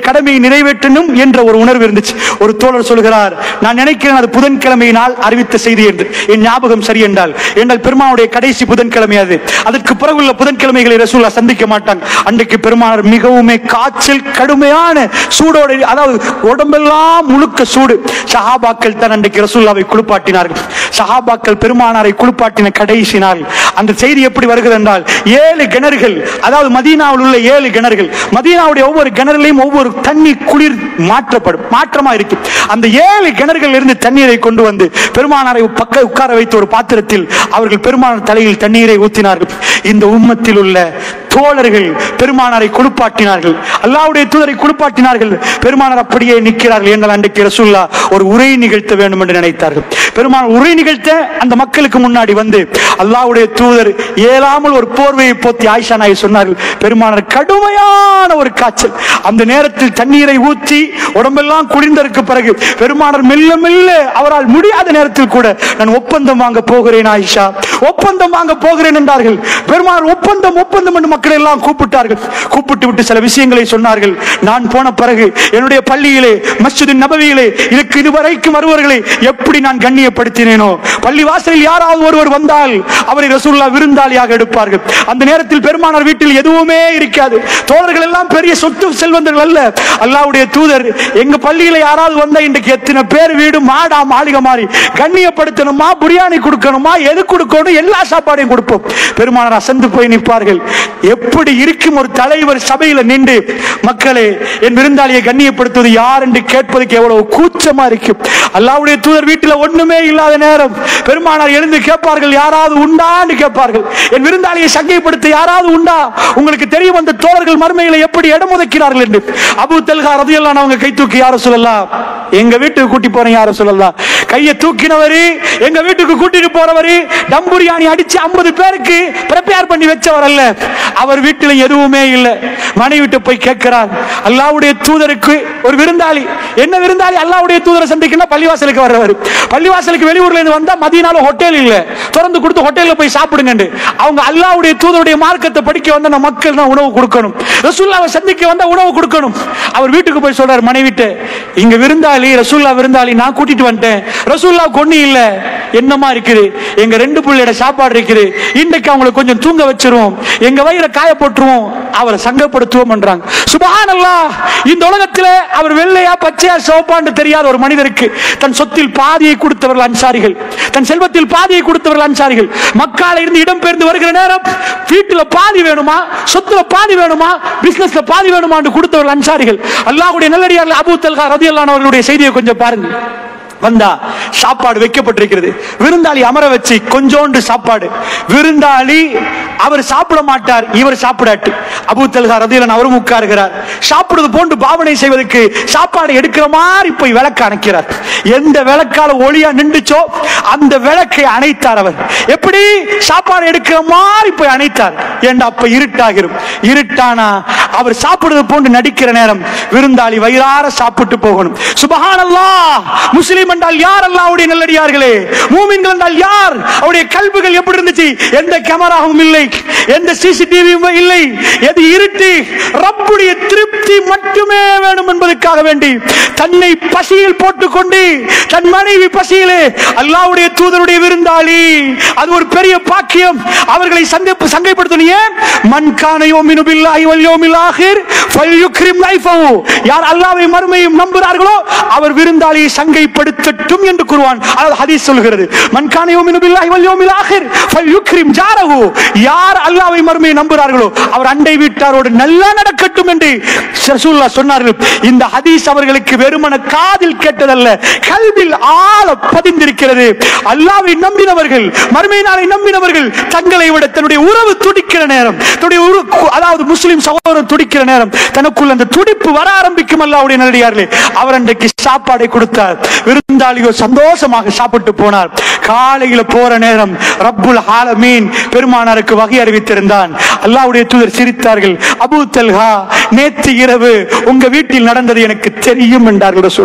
நிறைவேற்றணும் என்ற ஒரு உணர்வு இருந்துச்சு ஒரு தோழர் சொல்கிறார் நான் நினைக்கிறேன் அது புதன்கிழமையினால் அறிவித்த செய்தி என்று என் ஞாபகம் சரி என்றால் என்றால் பெருமானுடைய கடைசி புதன்கிழமை அது அதற்கு பிறகுள்ள புதன்கிழமைகளை ரசூல்லா சந்திக்க மாட்டாங்க அன்றைக்கு பெருமானார் மிகவுமே காய்ச்சல் கடுமையான சூடோடு அதாவது உடம்பெல்லாம் முழுக்க சூடு சஹாபாக்கள் தான் அன்றைக்கு ரசூல்லாவை குளிப்பாட்டினார்கள் சஹாபாக்கள் பெருமானாரை குளிப்பாட்டின கடைசி நாள் அந்த செய்தி எப்படி வருகிறது என்றால் ஏழு கிணறுகள் அதாவது மதீனாவில் உள்ள ஏழு கிணறுகள் மதீனாவுடைய ஒவ்வொரு கிணறுலையும் ஒவ்வொரு தண்ணி குளிர் மாற்றப்படும் மாற்றமா இருக்கு அந்த ஏழு கிணறுகள் இருந்து தண்ணீரை கொண்டு வந்து பெருமானாரை பக்க உட்கார வைத்த ஒரு பாத்திரத்தில் அவர்கள் பெருமானார் தலையில் தண்ணீரை ஊற்றினார்கள் இந்த உம்மத்தில் உள்ள தோழர்கள் பெருமானாரை குளிப்பாட்டினார்கள் அல்லாவுடைய தூதரை குளிப்பாட்டினார்கள் பெருமானார் அப்படியே நிற்கிறார்கள் என்றால் அன்றைக்கு ரசூல்லா ஒரு உரை நிகழ்த்த வேண்டும் என்று நினைத்தார்கள் பெருமானார் உரை நிகழ்த்த அந்த மக்களுக்கு முன்னாடி வந்து அல்லாவுடைய தூதர் இயலாமல் ஒரு போர்வையை போத்தி ஆயிஷா நாய் சொன்னார்கள் பெருமானார் கடுமையான ஒரு காய்ச்சல் அந்த நேரத்தில் தண்ணீரை ஊற்றி உடம்பெல்லாம் குளிர்ந்ததற்கு பிறகு பெருமானார் மெல்ல மெல்ல அவரால் முடியாத நேரத்தில் கூட நான் ஒப்பந்தம் வாங்க போகிறேன் ஆயிஷா ஒப்பந்தம் வாங்க போகிறேன் என்றார்கள் பெருமானார் ஒப்பந்தம் ஒப்பந்தம் என்று மக்கள் எல்லாம் கூப்பிட்டார்கள் கூப்பிட்டு விட்டு சில விஷயங்களை சொன்னார்கள் நான் போன பிறகு என்னுடைய பள்ளியிலே மஸ்ஜிது நபவியிலே இதுக்கு இதுவரைக்கும் வருவர்களை எப்படி நான் கண்ணியப்படுத்தினேனோ பள்ளி வாசலில் யாராவது ஒருவர் வந்தால் அவரை ரசூல்லா விருந்தாளியாக எடுப்பார்கள் அந்த நேரத்தில் பெருமானார் வீட்டில் எதுவுமே இருக்காது தோழர்கள் எல்லாம் பெரிய சொத்து செல்வந்தர்கள் அல்ல அல்லாவுடைய தூதர் எங்க பள்ளியில யாராவது வந்தா இன்றைக்கு எத்தனை பேர் வீடு மாடா மாளிகை மாறி கண்ணியப்படுத்தணுமா பிரியாணி கொடுக்கணுமா எது கொடுக்கணும் எல்லா சாப்பாடையும் கொடுப்போம் பெருமானார் அசந்து போய் நிற்பார்கள் எப்படி இருக்கும் ஒரு தலைவர் சபையில நின்று மக்களே என் விருந்தாளியை கண்ணியப்படுத்துவது யார் என்று கேட்பதற்கு எவ்வளவு கூச்சமா இருக்கும் அல்லாவுடைய தூதர் வீட்டில் ஒண்ணுமே இல்லாத நேரம் பெருமானார் எழுந்து கேட்பார்கள் யாராவது உண்டான்னு கேட்பார்கள் என் விருந்தாளியை சங்கைப்படுத்த யாராவது உண்டா உங்களுக்கு தெரியும் அந்த தோழர்கள் மறுமையில எப்படி இடம் ஒதுக்கிறார்கள் என்று அபு தல்கா ரதியெல்லாம் அவங்க கை தூக்கி யார சொல்லலாம் எங்க வீட்டுக்கு கூட்டி போறேன் யார சொல்லலாம் கையை தூக்கினவரு எங்க வீட்டுக்கு கூட்டிட்டு போறவரு டம்புரியாணி அடிச்சு ஐம்பது பேருக்கு ப்ரிப்பேர் பண்ணி வச்சவர் அல்ல அவர் வீட்டில் எதுவுமே இல்லை மனைவிட்டு போய் கேட்கிறார் அல்லாவுடைய தூதருக்கு ஒரு விருந்தாளி என்ன விருந்தாளி அல்லாவுடைய தூதரை சந்திக்கணும் பள்ளிவாசலுக்கு வர்றவர் பள்ளிவாசலுக்கு வெளியூர்ல இருந்து வந்தா மதியனால ஹோட்டல் இல்ல திறந்து கொடுத்து ஹோட்டல்ல போய் சாப்பிடுங்க அவங்க அல்லாவுடைய தூதருடைய மார்க்கத்தை படிக்க வந்த நம்ம மக்கள் தான் உணவு கொடுக்கணும் ரசூல்லாவை சந்திக்க வந்தா உணவு கொடுக்கணும் அவர் வீட்டுக்கு போய் சொல்றாரு மனைவிட்டு இங்க விருந்தாளி ரசூல்லா விருந்தாளி நான் கூட்டிட்டு வந்துட்டேன் ரசூல்லா கொண்டு இல்ல என்னமா இருக்குது எங்க ரெண்டு பிள்ளையோட சாப்பாடு இருக்குது இன்றைக்கு அவங்களை கொஞ்சம் தூங்க வச்சிருவோம் எங்க வயிறை காய போட்டுருவோம் அவரை சங்கப்படுத்துவோம் பண்றாங்க சுபஹானல்லாஹ் இந்த உலகத்துல அவர் வெள்ளையா பச்சையா சிவப்பான்னு தெரியாத ஒரு மனிதருக்கு தன் சொத்தில் பாதியை கொடுத்தவர்கள் அன்சாரிகள் தன் செல்வத்தில் பாதியை கொடுத்தவர்கள் அன்சாரிகள் மக்கால இருந்து இடம்பெயர்ந்து வருகிற நேரம் வீட்டுல பாதி வேணுமா சொத்துல பாதி வேணுமா பிசினஸ்ல பாதி வேணுமான்னு கொடுத்தவர்கள் அன்சாரிகள் அல்லாஹ்வுடைய நல்லடியார்கள் அபூ தல்கா ரதியல்லாஹு அவர்களுடைய செய்தியை கொஞ்சம் பாருங்க வந்தா சாப்பாடு வைக்கப்பட்டிருக்கிறது விருந்தாளி அமர வச்சு கொஞ்சோண்டு சாப்பாடு விருந்தாளி அவர் சாப்பிட மாட்டார் இவர் சாப்பிடாட்டு அபு தல்கா ரதியலன் அவரும் உட்காருகிறார் சாப்பிடுவது போன்று பாவனை செய்வதற்கு சாப்பாடு எடுக்கிற மாதிரி போய் விளக்கு அணைக்கிறார் எந்த விளக்கால ஒளியா நின்றுச்சோ அந்த விளக்கை அணைத்தார் அவர் எப்படி சாப்பாடு எடுக்கிற மாதிரி போய் அணைத்தார் ஏண்டா அப்ப இருட்டாகிரும் இருட்டானா அவர் சாப்பிடுவது போன்று நடிக்கிற நேரம் விருந்தாளி வயிறார சாப்பிட்டு போகணும் சுபஹானல்லாஹ் முஸ்லிம் என்றால் யார் அல்லாஹ்வுடைய நல்லடியார்களே மூமின்கள் என்றால் யார் அவருடைய கல்விகள் எப்படி இருந்துச்சு எந்த கேமராவும் இல்லை எந்த சிசிடிவியும் இல்லை எது இருட்டு ரப்புடைய திருப்தி மட்டுமே வேணும் என்பதற்காக வேண்டி தன்னை பசியில் போட்டுக்கொண்டு தன் மனைவி பசியிலே அல்லாஹ்வுடைய தூதருடைய விருந்தாளி அது ஒரு பெரிய பாக்கியம் அவர்களை சந்திப்பு சங்கைப்படுத்தணும் ஏன் மன் கான யோமினு பில்லாஹி வல் யோமில் ஆகிர் ஃபல்யுக்ரிம் லைஃபஹு யார் அல்லாஹ்வை மறுமையும் நம்புகிறார்களோ அவர் விருந்தாளியை சங்கைப்படுத்தட்டும் என்று கூறுவான் அதாவது ஹதீஸ் சொல்கிறது மன் கான யோமினு பில்லாஹி வல் யோமில் ஆகிர் ஃபல்யுக்ரிம் ஜாரஹு யார் அல்லாஹ்வை மறுமையை நம்புகிறார்களோ அவர் அண்டை வீட்டாரோடு நல்லா நடக்கட்டும் என்று ரசூலுல்லாஹ் சொன்னார்கள் இந்த ஹதீஸ் அவர்களுக்கு வெறுமன காதில் கேட்டதல்ல கல்வில் ஆழ பதிந்திருக்கிறது அல்லாஹ்வை நம்பினவர்கள் மறுமை நாளை நம்பினவர்கள் தங்களை விட தன்னுடைய உறவு துடிக்கிற நேரம் தன்னுடைய உரு- அதாவது முஸ்லிம் சகோதரர் துடிக்கிற நேரம் தனக்குள்ள அந்த துடிப்பு வர ஆரம்பிக்கும் அல்லாவுடைய நல்லடியார்களே அவர் அன்றைக்கு சாப்பாடை கொடுத்தார் விருந்தாளியோ சந்தோஷமாக சாப்பிட்டு போனார் காலையில போற நேரம் ரப்புல் ஆலமீன் பெருமானாருக்கு வகை அறிவித்திருந்தான் அல்லாவுடைய தூதர் சிரித்தார்கள் அபூ தல்ஹா நேற்று இரவு உங்க வீட்டில் நடந்தது எனக்கு தெரியும் என்றார்கள் சொல்லலாம்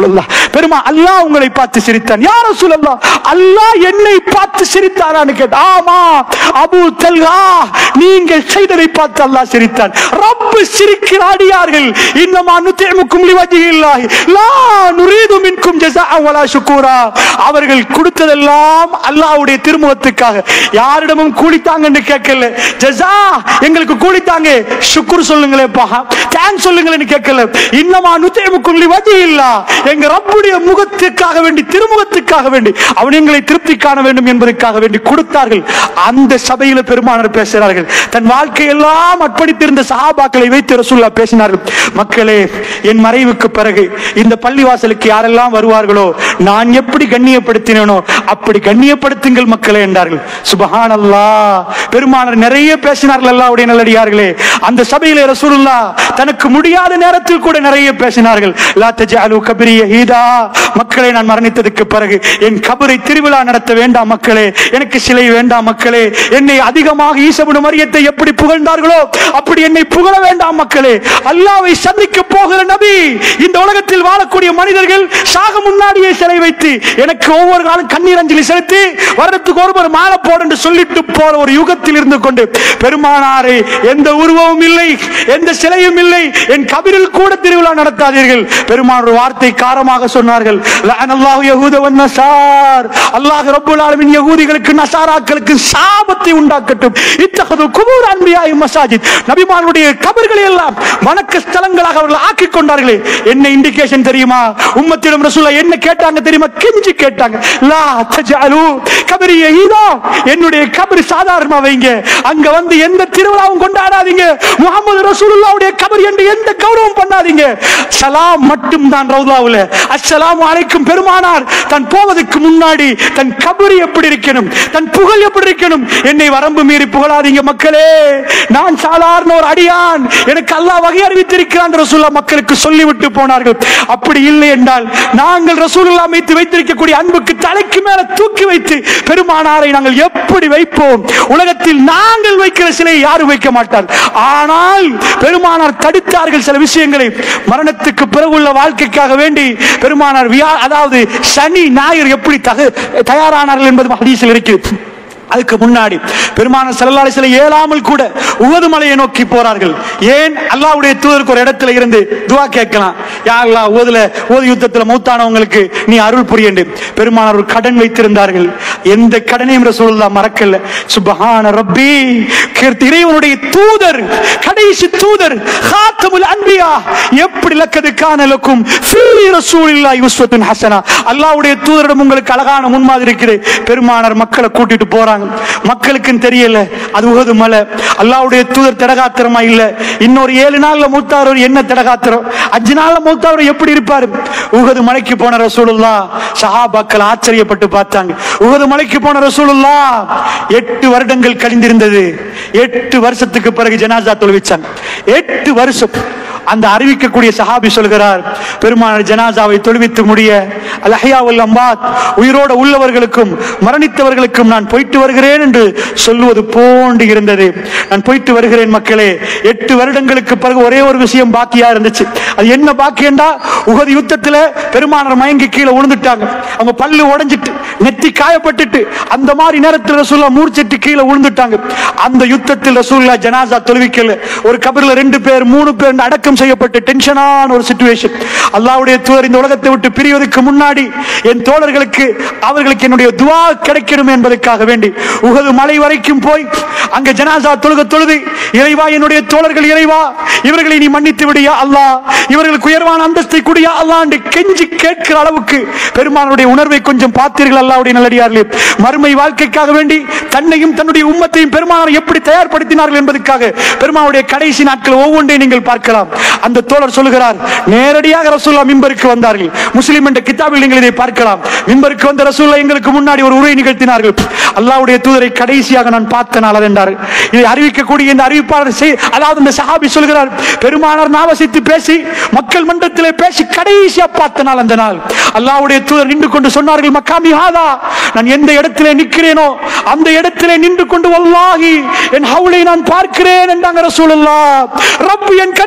பெருமா அல்லாஹ் உங்களை பார்த்து சிரித்தான் யார சொல்லலாம் அல்லாஹ் என்னை பார்த்து சிரித்தாரான்னு கேட்டா ஆமா அபு தல்கா நீங்கள் செய்ததை பார்த்து அல்லாஹ் சிரித்தான் ரப்பு சிரிக்கிற அடியார்கள் இன்னமா நுத்தேமுக்கும் லிவஜில்லாஹி லா நுரீது மின்கும் ஜஸாஅ வலா ஷுக்கூரா அவர்கள் கொடுத்ததெல்லாம் அல்லாஹ்வுடைய திருமுகத்துக்காக யாரிடமும் கூலித்தாங்கன்னு கேட்கல ஜஸா எங்களுக்கு கூலித்தாங்க ஷுக்குர் சொல்லுங்களேப்பா தேங்க்ஸ் சொல்லுங்களேன்னு கேட்கல இன்னமா நுத்தேமுக்கும் லிவஜில்லா எங்க ரப்புடைய முகத்துக்காக வேண்டி திருமுகத்துக்காக வேண்டி அவன் எங்களை திருப்தி காண வேண்டும் என்பதற்காக வேண்டி கொடுத்தார்கள் அந்த சபையில பெருமானார் பேசுகிறார்கள் தன் வாழ்க்கையெல்லாம் அர்ப்பணித்திருந்த சஹாபாக்களை வைத்து ரசூல்லா பேசினார்கள் மக்களே என் மறைவுக்கு பிறகு இந்த பள்ளிவாசலுக்கு யாரெல்லாம் வருவார்களோ நான் எப்படி கண்ணியப்படுத்தினேனோ அப்படி கண்ணியப்படுத்துங்கள் மக்களே என்றார்கள் சுபஹான் பெருமானார் நிறைய பேசினார்கள் அல்லாவுடைய நல்லடியார்களே அந்த சபையிலே ரசூலுல்லா தனக்கு முடியாத நேரத்தில் கூட நிறைய பேசினார்கள் லா தஜஅலு கபரி யஹீதா மக்களே நான் மரணித்ததுக்கு பிறகு என் கபரை திருவிழா நடத்த வேண்டாம் மக்களே எனக்கு சிலை வேண்டாம் மக்களே என்னை அதிகமாக ஈசபுடு மரியத்தை எப்படி புகழ்ந்தார்களோ அப்படி என்னை புகழ வேண்டாம் மக்களே அல்லாவை சந்திக்க போகிற நபி இந்த உலகத்தில் வாழக்கூடிய மனிதர்கள் சாக முன்னாடியே சிலை வைத்து எனக்கு ஒவ்வொரு காலம் கண்ணீர் அஞ்சலி செலுத்தி வருடத்துக்கு ஒருவர் மாலை போடு என்று சொல்லிட்டு போற ஒரு யுகத்தில் இருந்து கொண்டு பெருமானாரை எந்த உருவமும் இல்லை எந்த சிலையும் இல்லை என் கபிரில் கூட திருவிழா நடத்தாதீர்கள் பெருமான் ஒரு வார்த்தை காரமாக சொன்னார்கள் லஅனல்லாஹு யஹூத வன் நஸார் அல்லாஹ் ரப்பல் ஆலமீன் யகூதிகளுக்கு நசாராக்களுக்கு சாபத்தை உண்டாக்கட்டும் இத்தகது குபூர் அன்பியாய் மசாஜித் நபிமானுடைய கபர்களை எல்லாம் வணக்க ஸ்தலங்களாக அவர்கள் ஆக்கிக் கொண்டார்களே என்ன இண்டிகேஷன் தெரியுமா உம்மத்திடம் ரசூலா என்ன கேட்டாங்க தெரியுமா கெஞ்சி கேட்டாங்க லா தஜஅலு கபரி யஹீதா என்னுடைய கபர் சாதாரணமா வைங்க அங்க வந்து எந்த திருவிழாவும் கொண்டாடாதீங்க முகமது ரசூலுல்லாவுடைய கபர் என்று எந்த கௌரவம் பண்ணாதீங்க சலாம் மட்டும் தான் ரவுதாவுல அஸ்ஸலாமு அலைக்கும் பெருமானார் தன் போவதற்கு முன்னாடி தன் கபர் எப்படி இருக்கணும் தன் புகழ் எப்படி இருக்கணும் என்னை வரம்பு மீறி புகழாதீங்க மக்களே நான் சாதாரண ஒரு அடியான் எனக்கு அல்லாஹ் வகை அறிவித்திருக்கிறான் ரசூல்லா மக்களுக்கு சொல்லிவிட்டு போனார்கள் அப்படி இல்லை என்றால் நாங்கள் ரசூலுல்லா வைத்து வைத்திருக்கக்கூடிய அன்புக்கு தலைக்கு மேல தூக்கி வைத்து பெருமானாரை நாங்கள் எப்படி வைப்போம் உலகத்தில் நாங்கள் வைக்கிற சிலையை யாரும் வைக்க மாட்டார் ஆனால் பெருமானார் தடுத்தார்கள் சில விஷயங்களை மரணத்துக்கு பிறகுள்ள வாழ்க்கைக்காக வேண்டி பெருமானார் வியா- அதாவது சனி ஞாயிறு எப்படி தக- தயாரானார்கள் என்பது ஹதீஸில் இருக்கிறது அதுக்கு முன்னாடி பெருமான செல்லாலை சில ஏழாமல் கூட உவது மலையை நோக்கி போறார்கள் ஏன் அல்லாஹ்வுடைய தூதருக்கு ஒரு இடத்துல இருந்து துவா கேட்கலாம் யா அல்லாஹ் உவதுல உவது யுத்தத்துல மூத்தானவங்களுக்கு நீ அருள் புரியண்டு பெருமானார் ஒரு கடன் வைத்திருந்தார்கள் எந்த கடனையும் ரசூலுல்லாஹ் மறக்கல சுபஹான ரப்பி கீர்த்தி இறைவனுடைய தூதர் கடைசி தூதர் ஹாத்தமுல் அன்பியா எப்படி லக்கது கானலுக்கும் ஃபீ ரசூலில்லாஹி உஸ்வத்துன் ஹஸனா அல்லாஹ்வுடைய தூதரிடம் உங்களுக்கு அழகான முன்மாதிரி இருக்குது பெருமானார் மக்களை கூட்டிட்டு போறாங்க மக்களுக்குன்னு தெரியல அது உகது மலை அல்லாஹ்வுடைய தூதர் தடகாத்திரமா இல்ல இன்னொரு ஏழு நாள்ல மூத்தார் என்ன தடகாத்திரம் அஞ்சு நாள்ல மூத்தார் எப்படி இருப்பாரு உகது மலைக்கு போன ரசூலுல்லா சஹாபாக்கள் ஆச்சரியப்பட்டு பார்த்தாங்க உகது மலைக்கு போன ரசூலுல்லா எட்டு வருடங்கள் கழிந்திருந்தது எட்டு வருஷத்துக்கு பிறகு ஜனாசா தொழுவிச்சாங்க எட்டு வருஷம் அந்த அறிவிக்கக்கூடிய சஹாபி சொல்கிறார் பெருமானார் ஜனாசாவை தொழுவித்து முடிய அல்ஹயாவுல் அம்பாத் உயிரோட உள்ளவர்களுக்கும் மரணித்தவர்களுக்கும் நான் போயிட்டு வருகிறேன் என்று சொல்லுவது போன்று இருந்தது நான் போயிட்டு வருகிறேன் மக்களே எட்டு வருடங்களுக்கு பிறகு ஒரே ஒரு விஷயம் பாக்கியா இருந்துச்சு அது என்ன பாக்கியண்டா உகது யுத்தத்துல பெருமானார் மயங்கி கீழே விழுந்துட்டாங்க அவங்க பல்லு உடைஞ்சிட்டு நெத்தி காயப்பட்டுட்டு அந்த மாதிரி நேரத்தில் ரசூல்லா மூர்ச்சிட்டு கீழே விழுந்துட்டாங்க அந்த யுத்தத்தில் ரசூல்லா ஜனாசா தொழுவிக்கல ஒரு கபர்ல ரெண்டு பேர் மூணு பேர் அடக்கம் செய்யப்பட்டு டென்ஷனான ஒரு சுச்சுவேஷன் அல்லாஹ்வுடைய தூதர் இந்த உலகத்தை விட்டு பிரிவதற்கு முன்னாடி என் தோழர்களுக்கு அவர்களுக்கு என்னுடைய துவா கிடைக்கணும் என்பதற்காக வேண்டி உகது மலை வரைக்கும் போய் அங்க ஜனாசா தொழுக தொழுது இறைவா என்னுடைய தோழர்கள் இறைவா இவர்களை நீ மன்னித்து விடியா அல்லாஹ் இவர்களுக்கு உயர்வான அந்தஸ்தை குடியா அல்லாஹ் என்று கெஞ்சி கேட்கிற அளவுக்கு பெருமானுடைய உணர்வை கொஞ்சம் பார்த்தீர்கள் அல்லாஹ்வுடைய நல்லடியார்களே மறுமை வாழ்க்கைக்காக வேண்டி தன்னையும் தன்னுடைய உம்மத்தையும் பெருமானார் எப்படி தயார்படுத்தினார்கள் என்பதற்காக பெருமானுடைய கடைசி நாட்கள் ஒவ்வொன்றையும் நீங்கள் பார்க்கலாம் அந்த தோழர் சொல்லுகிறார் நேரடியாக ரசூல்லா மிம்பருக்கு வந்தார்கள் முஸ்லிம் என்ற கிதாபில் நீங்கள் இதை பார்க்கலாம் மிம்பருக்கு வந்த ரசூல்லா எங்களுக்கு முன்னாடி ஒரு உரை நிகழ்த்தினார்கள் அல்லாஹ்வுடைய தூதரை கடைசியாக நான் பார்த்த நாள் என்றார் இதை அறிவிக்கக்கூடிய இந்த அறிவிப்பாளர் செய்- அதாவது இந்த சஹாபி சொல்கிறார் பெருமானார் நாவசித்து பேசி மக்கள் மன்றத்திலே பேசி கடைசியா பார்த்த நாள் அந்த நாள் அல்லாஹ்வுடைய தூதர் நின்று கொண்டு சொன்னார்கள் மக்காமி ஹாதா நான் எந்த இடத்திலே நிற்கிறேனோ அந்த இடத்திலே நின்று கொண்டு வல்லாஹி என் ஹவுலை நான் பார்க்கிறேன் என்றாங்க ரசூலுல்லாஹ் ரப்பு என் கண்ணு முன்னாடி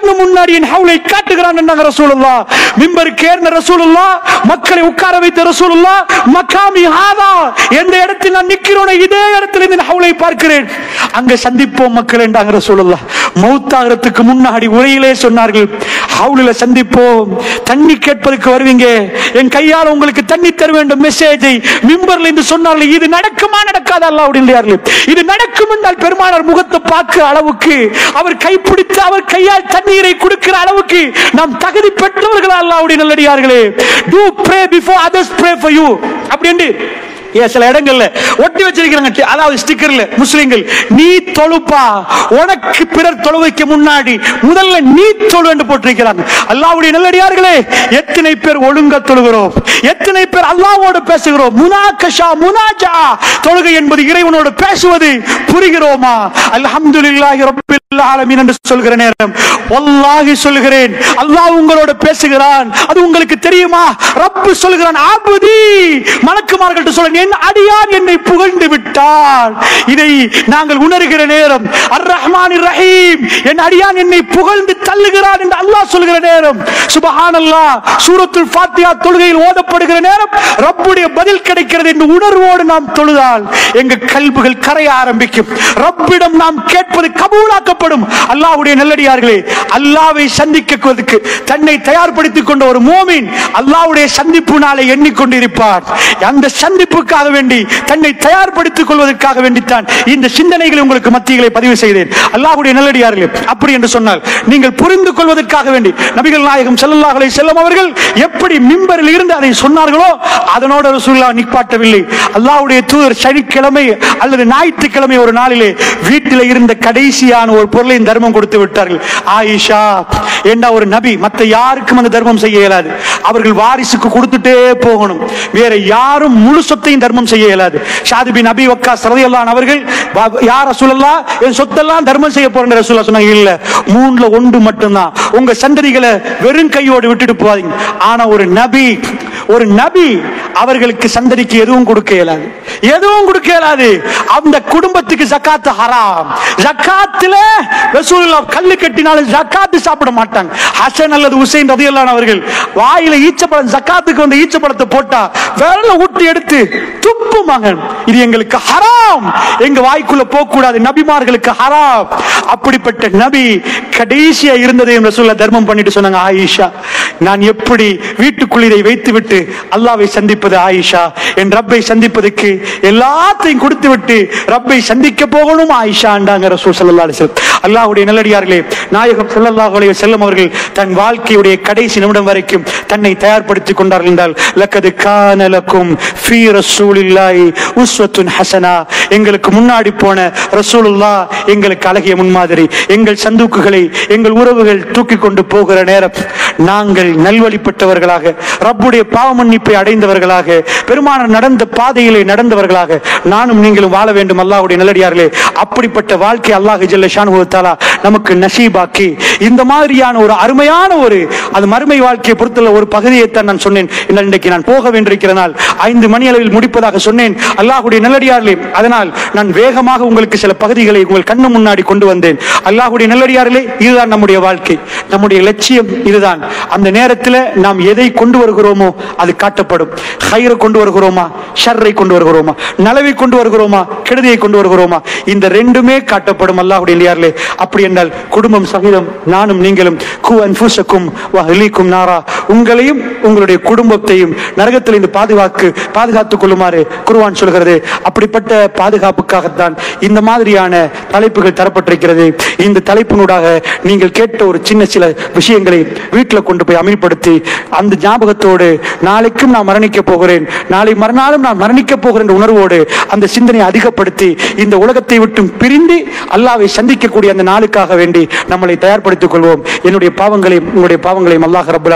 நல்லடியின் ஹவுலை காட்டுகிறான் என்றாங்க ரசூலுல்லா மிம்பருக்கு ஏறின ரசூலுல்லா மக்களை உட்கார வைத்த ரசூலுல்லா மக்காமி ஹாதா எந்த இடத்தில் நான் நிக்கிறோனோ இதே இடத்துல இந்த ஹவுலை பார்க்கிறேன் அங்க சந்திப்போம் மக்கள் என்றாங்க ரசூலுல்லா மௌத்தாகிறதுக்கு முன்னாடி உரையிலே சொன்னார்கள் ஹவுலில் சந்திப்போம் தண்ணி கேட்பதற்கு வருவீங்க என் கையால் உங்களுக்கு தண்ணி தர வேண்டும் மெசேஜை மிம்பர்ல இருந்து சொன்னார்கள் இது நடக்குமா நடக்காத அல்லா அப்படின்றார்கள் இது நடக்கும் என்றால் பெருமானார் முகத்தை பார்க்கிற அளவுக்கு அவர் கைப்பிடித்து அவர் கையால் தண்ணீரை கொடுக்கிற அளவுக்கு நாம் தகுதி பெற்றவர்கள் அல்லாவுடைய நல்லடியார்களே do pray before others pray for you அப்படின்னு ஏன் சில இடங்கள்ல ஒட்டி வச்சிருக்கிறாங்க டி- அதாவது ஸ்டிக்கர்ல முஸ்லிம்கள் நீ தொழுப்பா உனக்கு பிறர் தொழுவைக்கு முன்னாடி முதல்ல நீ தொழு என்று போட்டிருக்கிறாங்க அல்லாவுடைய நல்லடியார்களே எத்தனை பேர் ஒழுங்க தொழுகிறோம் எத்தனை பேர் அல்லாவோடு பேசுகிறோம் முனாகஷா முனாஜா தொழுகை என்பது இறைவனோடு பேசுவது புரிகிறோமா அல்ஹம்துலில்லாஹி ரப்பில் ஆலமீன் என்று சொல்கிற நேரம் வல்லாஹி சொல்கிறேன் அல்லாஹ் உங்களோட பேசுகிறான் அது உங்களுக்கு தெரியுமா ரப்பு சொல்கிறான் ஆபுதி மலக்குமார்கள்ட்ட சொல்ல என் அடியான் என்னை புகழ்ந்து விட்டான் இதை நாங்கள் உணர்கிற நேரம் அர் ரஹ்மான் ரஹீம் என் அடியான் என்னை புகழ்ந்து தள்ளுகிறான் என்று அல்லாஹ் சொல்கிற நேரம் சுபஹானல்லாஹ் சூரத்துல் ஃபாத்தியா தொழுகையில் ஓதப்படுகிற நேரம் ரப்புடைய பதில் கிடைக்கிறது என்று உணர்வோடு நாம் தொழுதால் எங்க கல்புகள் கரைய ஆரம்பிக்கும் ரப்பிடம் நாம் கேட்பது கபூலாக்கப்படும் அல்லாஹ்வுடைய நல்லடியார்களே அல்லாவை சந்திக்கிறதுக்கு தன்னை தயார்படுத்திக் கொண்ட ஒரு மோமின் அல்லாஹ்வுடைய சந்திப்பு நாளை எண்ணிக்கொண்டிருப்பார் அந்த சந்திப்புக்காக வேண்டி தன்னை தயார்படுத்திக் கொள்வதற்காக வேண்டித்தான் இந்த சிந்தனைகளை உங்களுக்கு மத்தியிலே பதிவு செய்தேன் அல்லாஹ்வுடைய நல்லடியார்களே அப்படி என்று சொன்னால் நீங்கள் புரிந்து கொள்வதற்காக வேண்டி நபிகள் நாயகம் ஸல்லல்லாஹு அலைஹி வஸல்லம் அவர்கள் எப்படி மிம்பரில் இருந்து அதை சொன்னார்களோ அதனோடு ரசூலுல்லாஹ் நிப்பாட்டவில்லை அல்லாஹ்வுடைய தூதர் சனிக்கிழமை அல்லது ஞாயிற்றுக்கிழமை ஒரு நாளிலே வீட்டில் இருந்த கடைசியான ஒரு பொருளையும் தர்மம் கொடுத்து விட்டார்கள் ஆயிஷா என்ன ஒரு நபி மத்த யாருக்கும் அந்த தர்மம் செய்ய இயலாது அவர்கள் வாரிசுக்கு கொடுத்துட்டே போகணும் வேற யாரும் முழு சொத்தையும் தர்மம் செய்ய இயலாது ஷாதி பின் அபி வக்கா ரலியல்லாஹு அவர்கள் வ- யார் ரசூலல்லா என் சொத்தெல்லாம் தர்மம் செய்ய போறேன் ரசூலா சொன்னாங்க இல்ல மூணுல ஒன்று மட்டும்தான் உங்க சந்ததிகளை வெறும் கையோடு விட்டுட்டு போவாதீங்க ஆனா ஒரு நபி ஒரு நபி அவர்களுக்கு சந்ததிக்கு எதுவும் கொடுக்க இயலாது எதுவும் கொடுக்க இயலாது அந்த குடும்பத்துக்கு ஜக்காத்து ஹராம் ஜக்காத்துல ரசூலுல்லாஹ் கல்லு கட்டினாலும் ஜக்காத்து சாப்பிட மாட்டாங்க ஹசன் அல்லது உசைன் ரதியல்லான் அவர்கள் வாயில ஈச்சப்பழம் ஜக்காத்துக்கு வந்து ஈச்சப்பழத்தை போட்டா விரல ஊட்டி எடுத்து துப்பு மகன் இது எங்களுக்கு ஹராம் எங்க வாய்க்குள்ள போக கூடாது நபிமார்களுக்கு ஹராம் அப்படிப்பட்ட நபி கடைசியா இருந்ததையும் ரசூல்லா தர்மம் பண்ணிட்டு சொன்னாங்க ஆயிஷா நான் எப்படி வீட்டுக்குள் இதை வைத்து விட்டு அல்லாவை சந்திப்பது ஆயிஷா என் ரப்பை சந்திப்பதற்கு எல்லாத்தையும் கொடுத்து விட்டு ரப்பை சந்திக்க போகணும் ஆயிஷாண்டாங்க ரசூல் ஸல்லல்லாஹு அலைஹி வஸல்லம் அல்லாஹ்வுடைய நல்லடியார்களே நாயகம் ஸல்லல்லாஹு அலைஹி வஸல்லம் அவர்கள் தன் வாழ்க்கையுடைய கடைசி நிமிடம் வரைக்கும் தன்னை தயார்படுத்திக் கொண்டார்கள் என்றால் லக்கது கான லக்கும் ஃபீ ரசூலில்லாஹி உஸ்வத்துன் ஹஸனா எங்களுக்கு முன்னாடி போன ரசூலுல்லாஹ் எங்களுக்கு அழகிய முன்மாதிரி எங்கள் சந்தூக்குகளை எங்கள் உறவுகள் தூக்கி கொண்டு போகிற நேரம் நாங்கள் நல்வழிப்பட்டவர்களாக ரப்புடைய பாவ மன்னிப்பை அடைந்தவர்களாக பெருமானார் நடந்த பாதையிலே நடந்தவர்களாக நானும் நீங்களும் வாழ வேண்டும் அல்லாஹ்வுடைய நல்லடியார்களே அப்படிப்பட்ட வாழ்க்கை அல்லாஹ் ஜல்ல ஷானு தாலா நமக்கு நசீபாக்கி இந்த மாதிரியான ஒரு அருமையான ஒரு அது மறுமை வாழ்க்கையை பொறுத்துள்ள ஒரு பகுதியைத்தான் நான் சொன்னேன் என்ன இன்றைக்கு நான் போக வேண்டியிருக்கிற நாள் ஐந்து மணி அளவில் முடிப்பதாக சொன்னேன் அல்லாஹ்வுடைய நல்லடியார்களே அதனால் நான் வேகமாக உங்களுக்கு சில பகுதிகளை உங்கள் கண்ணு முன்னாடி கொண்டு வந்தேன் அல்லாஹ்வுடைய நல்லடியார்களே இதுதான் நம்முடைய வாழ்க்கை நம்முடைய லட்சியம் இதுதான் அந்த நேரத்தில் நாம் எதை கொண்டு வருகிறோமோ அது காட்டப்படும் ஹைரை கொண்டு வருகிறோமா ஷர்ரை கொண்டு வருகிறோமா நலவை கொண்டு வருகிறோமா கெடுதியை கொண்டு வருகிறோமா இந்த ரெண்டுமே காட்டப்படும் அல்லாஹ்வுடைய இல்லையார்களே அப்படி என்றால் குடும்பம் சகிதம் நானும் நீங்களும் கு அன்புசக்கும் வஹலிக்கும் நாரா உங்களையும் உங்களுடைய குடும்பத்தையும் நரகத்தில் இருந்து பாதுகாக்கு பாதுகாத்துக் கொள்ளுமாறு குருவான் சொல்கிறது அப்படிப்பட்ட பாதுகாப்புக்காகத்தான் இந்த மாதிரியான தலைப்புகள் தரப்பட்டிருக்கிறது இந்த தலைப்பினூடாக நீங்கள் கேட்ட ஒரு சின்ன சில விஷயங்களை வீட்டில் கொண்டு போய் அமல்படுத்தி அந்த ஞாபகத்தோடு நாளைக்கும் நான் மரணிக்க போகிறேன் நாளை மறுநாளும் நான் மரணிக்க போகிறேன் என்ற உணர்வோடு அந்த சிந்தனையை அதிகப்படுத்தி இந்த உலகத்தை விட்டு பிரிந்து அல்லாவை சந்திக்கக்கூடிய அந்த நாளுக்காக வேண்டி நம்மளை தயார்படுத்திக் கொள்வோம் என்னுடைய பாவங்களையும் உங்களுடைய பாவங்களையும் அல்லாஹ் ரப்பல் ஆலமீன்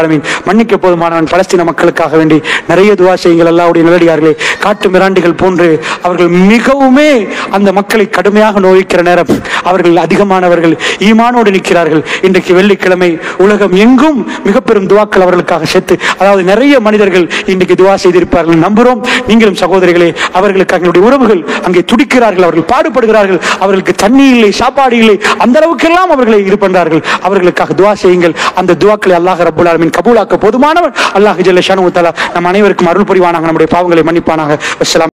மன்னிக்க போதுமானவன் பலஸ்தீன மக்களுக்காக வேண்டி நிறைய துவா செய்யுங்கள் அல்லாவுடைய நல்லடியார்களே காட்டு மிராண்டிகள் போன்று அவர்கள் மிகவுமே அந்த மக்களை கடுமையாக நோய்க்கிற நேரம் அவர்கள் அதிகமானவர்கள் ஈமானோடு நிற்கிறார்கள் இன்றைக்கு வெள்ளிக்கிழமை உலகம் எங்கும் மிக பெரும் துவாக்கள் அவர்களுக்காக சேர்த்து அதாவது நிறைய மனிதர்கள் இன்றைக்கு துவா செய்திருப்பார்கள் நம்புகிறோம் நீங்களும் சகோதரிகளே அவர்களுக்கு எங்களுடைய உறவுகள் அங்கே துடிக்கிறார்கள் அவர்கள் பாடுபடுகிறார்கள் அவர்களுக்கு தண்ணி இல்லை சாப்பாடு இல்லை அந்த அளவுக்கெல்லாம் அவர்களை இது பண்றார்கள் அவர்களுக்காக துவா செய்யுங்கள் அந்த துவாக்களை அல்லாஹ் ரப்புல் ஆலமீன் கபூலாக்க போதுமானவன் அல்லாஹ் ஜல்ல ஷானு தஆலா நம் அனைவருக்கும் அருள் புரிவானாக நம்முடைய பாவங்களை மன்னிப்பானாக அஸ்ஸலாம்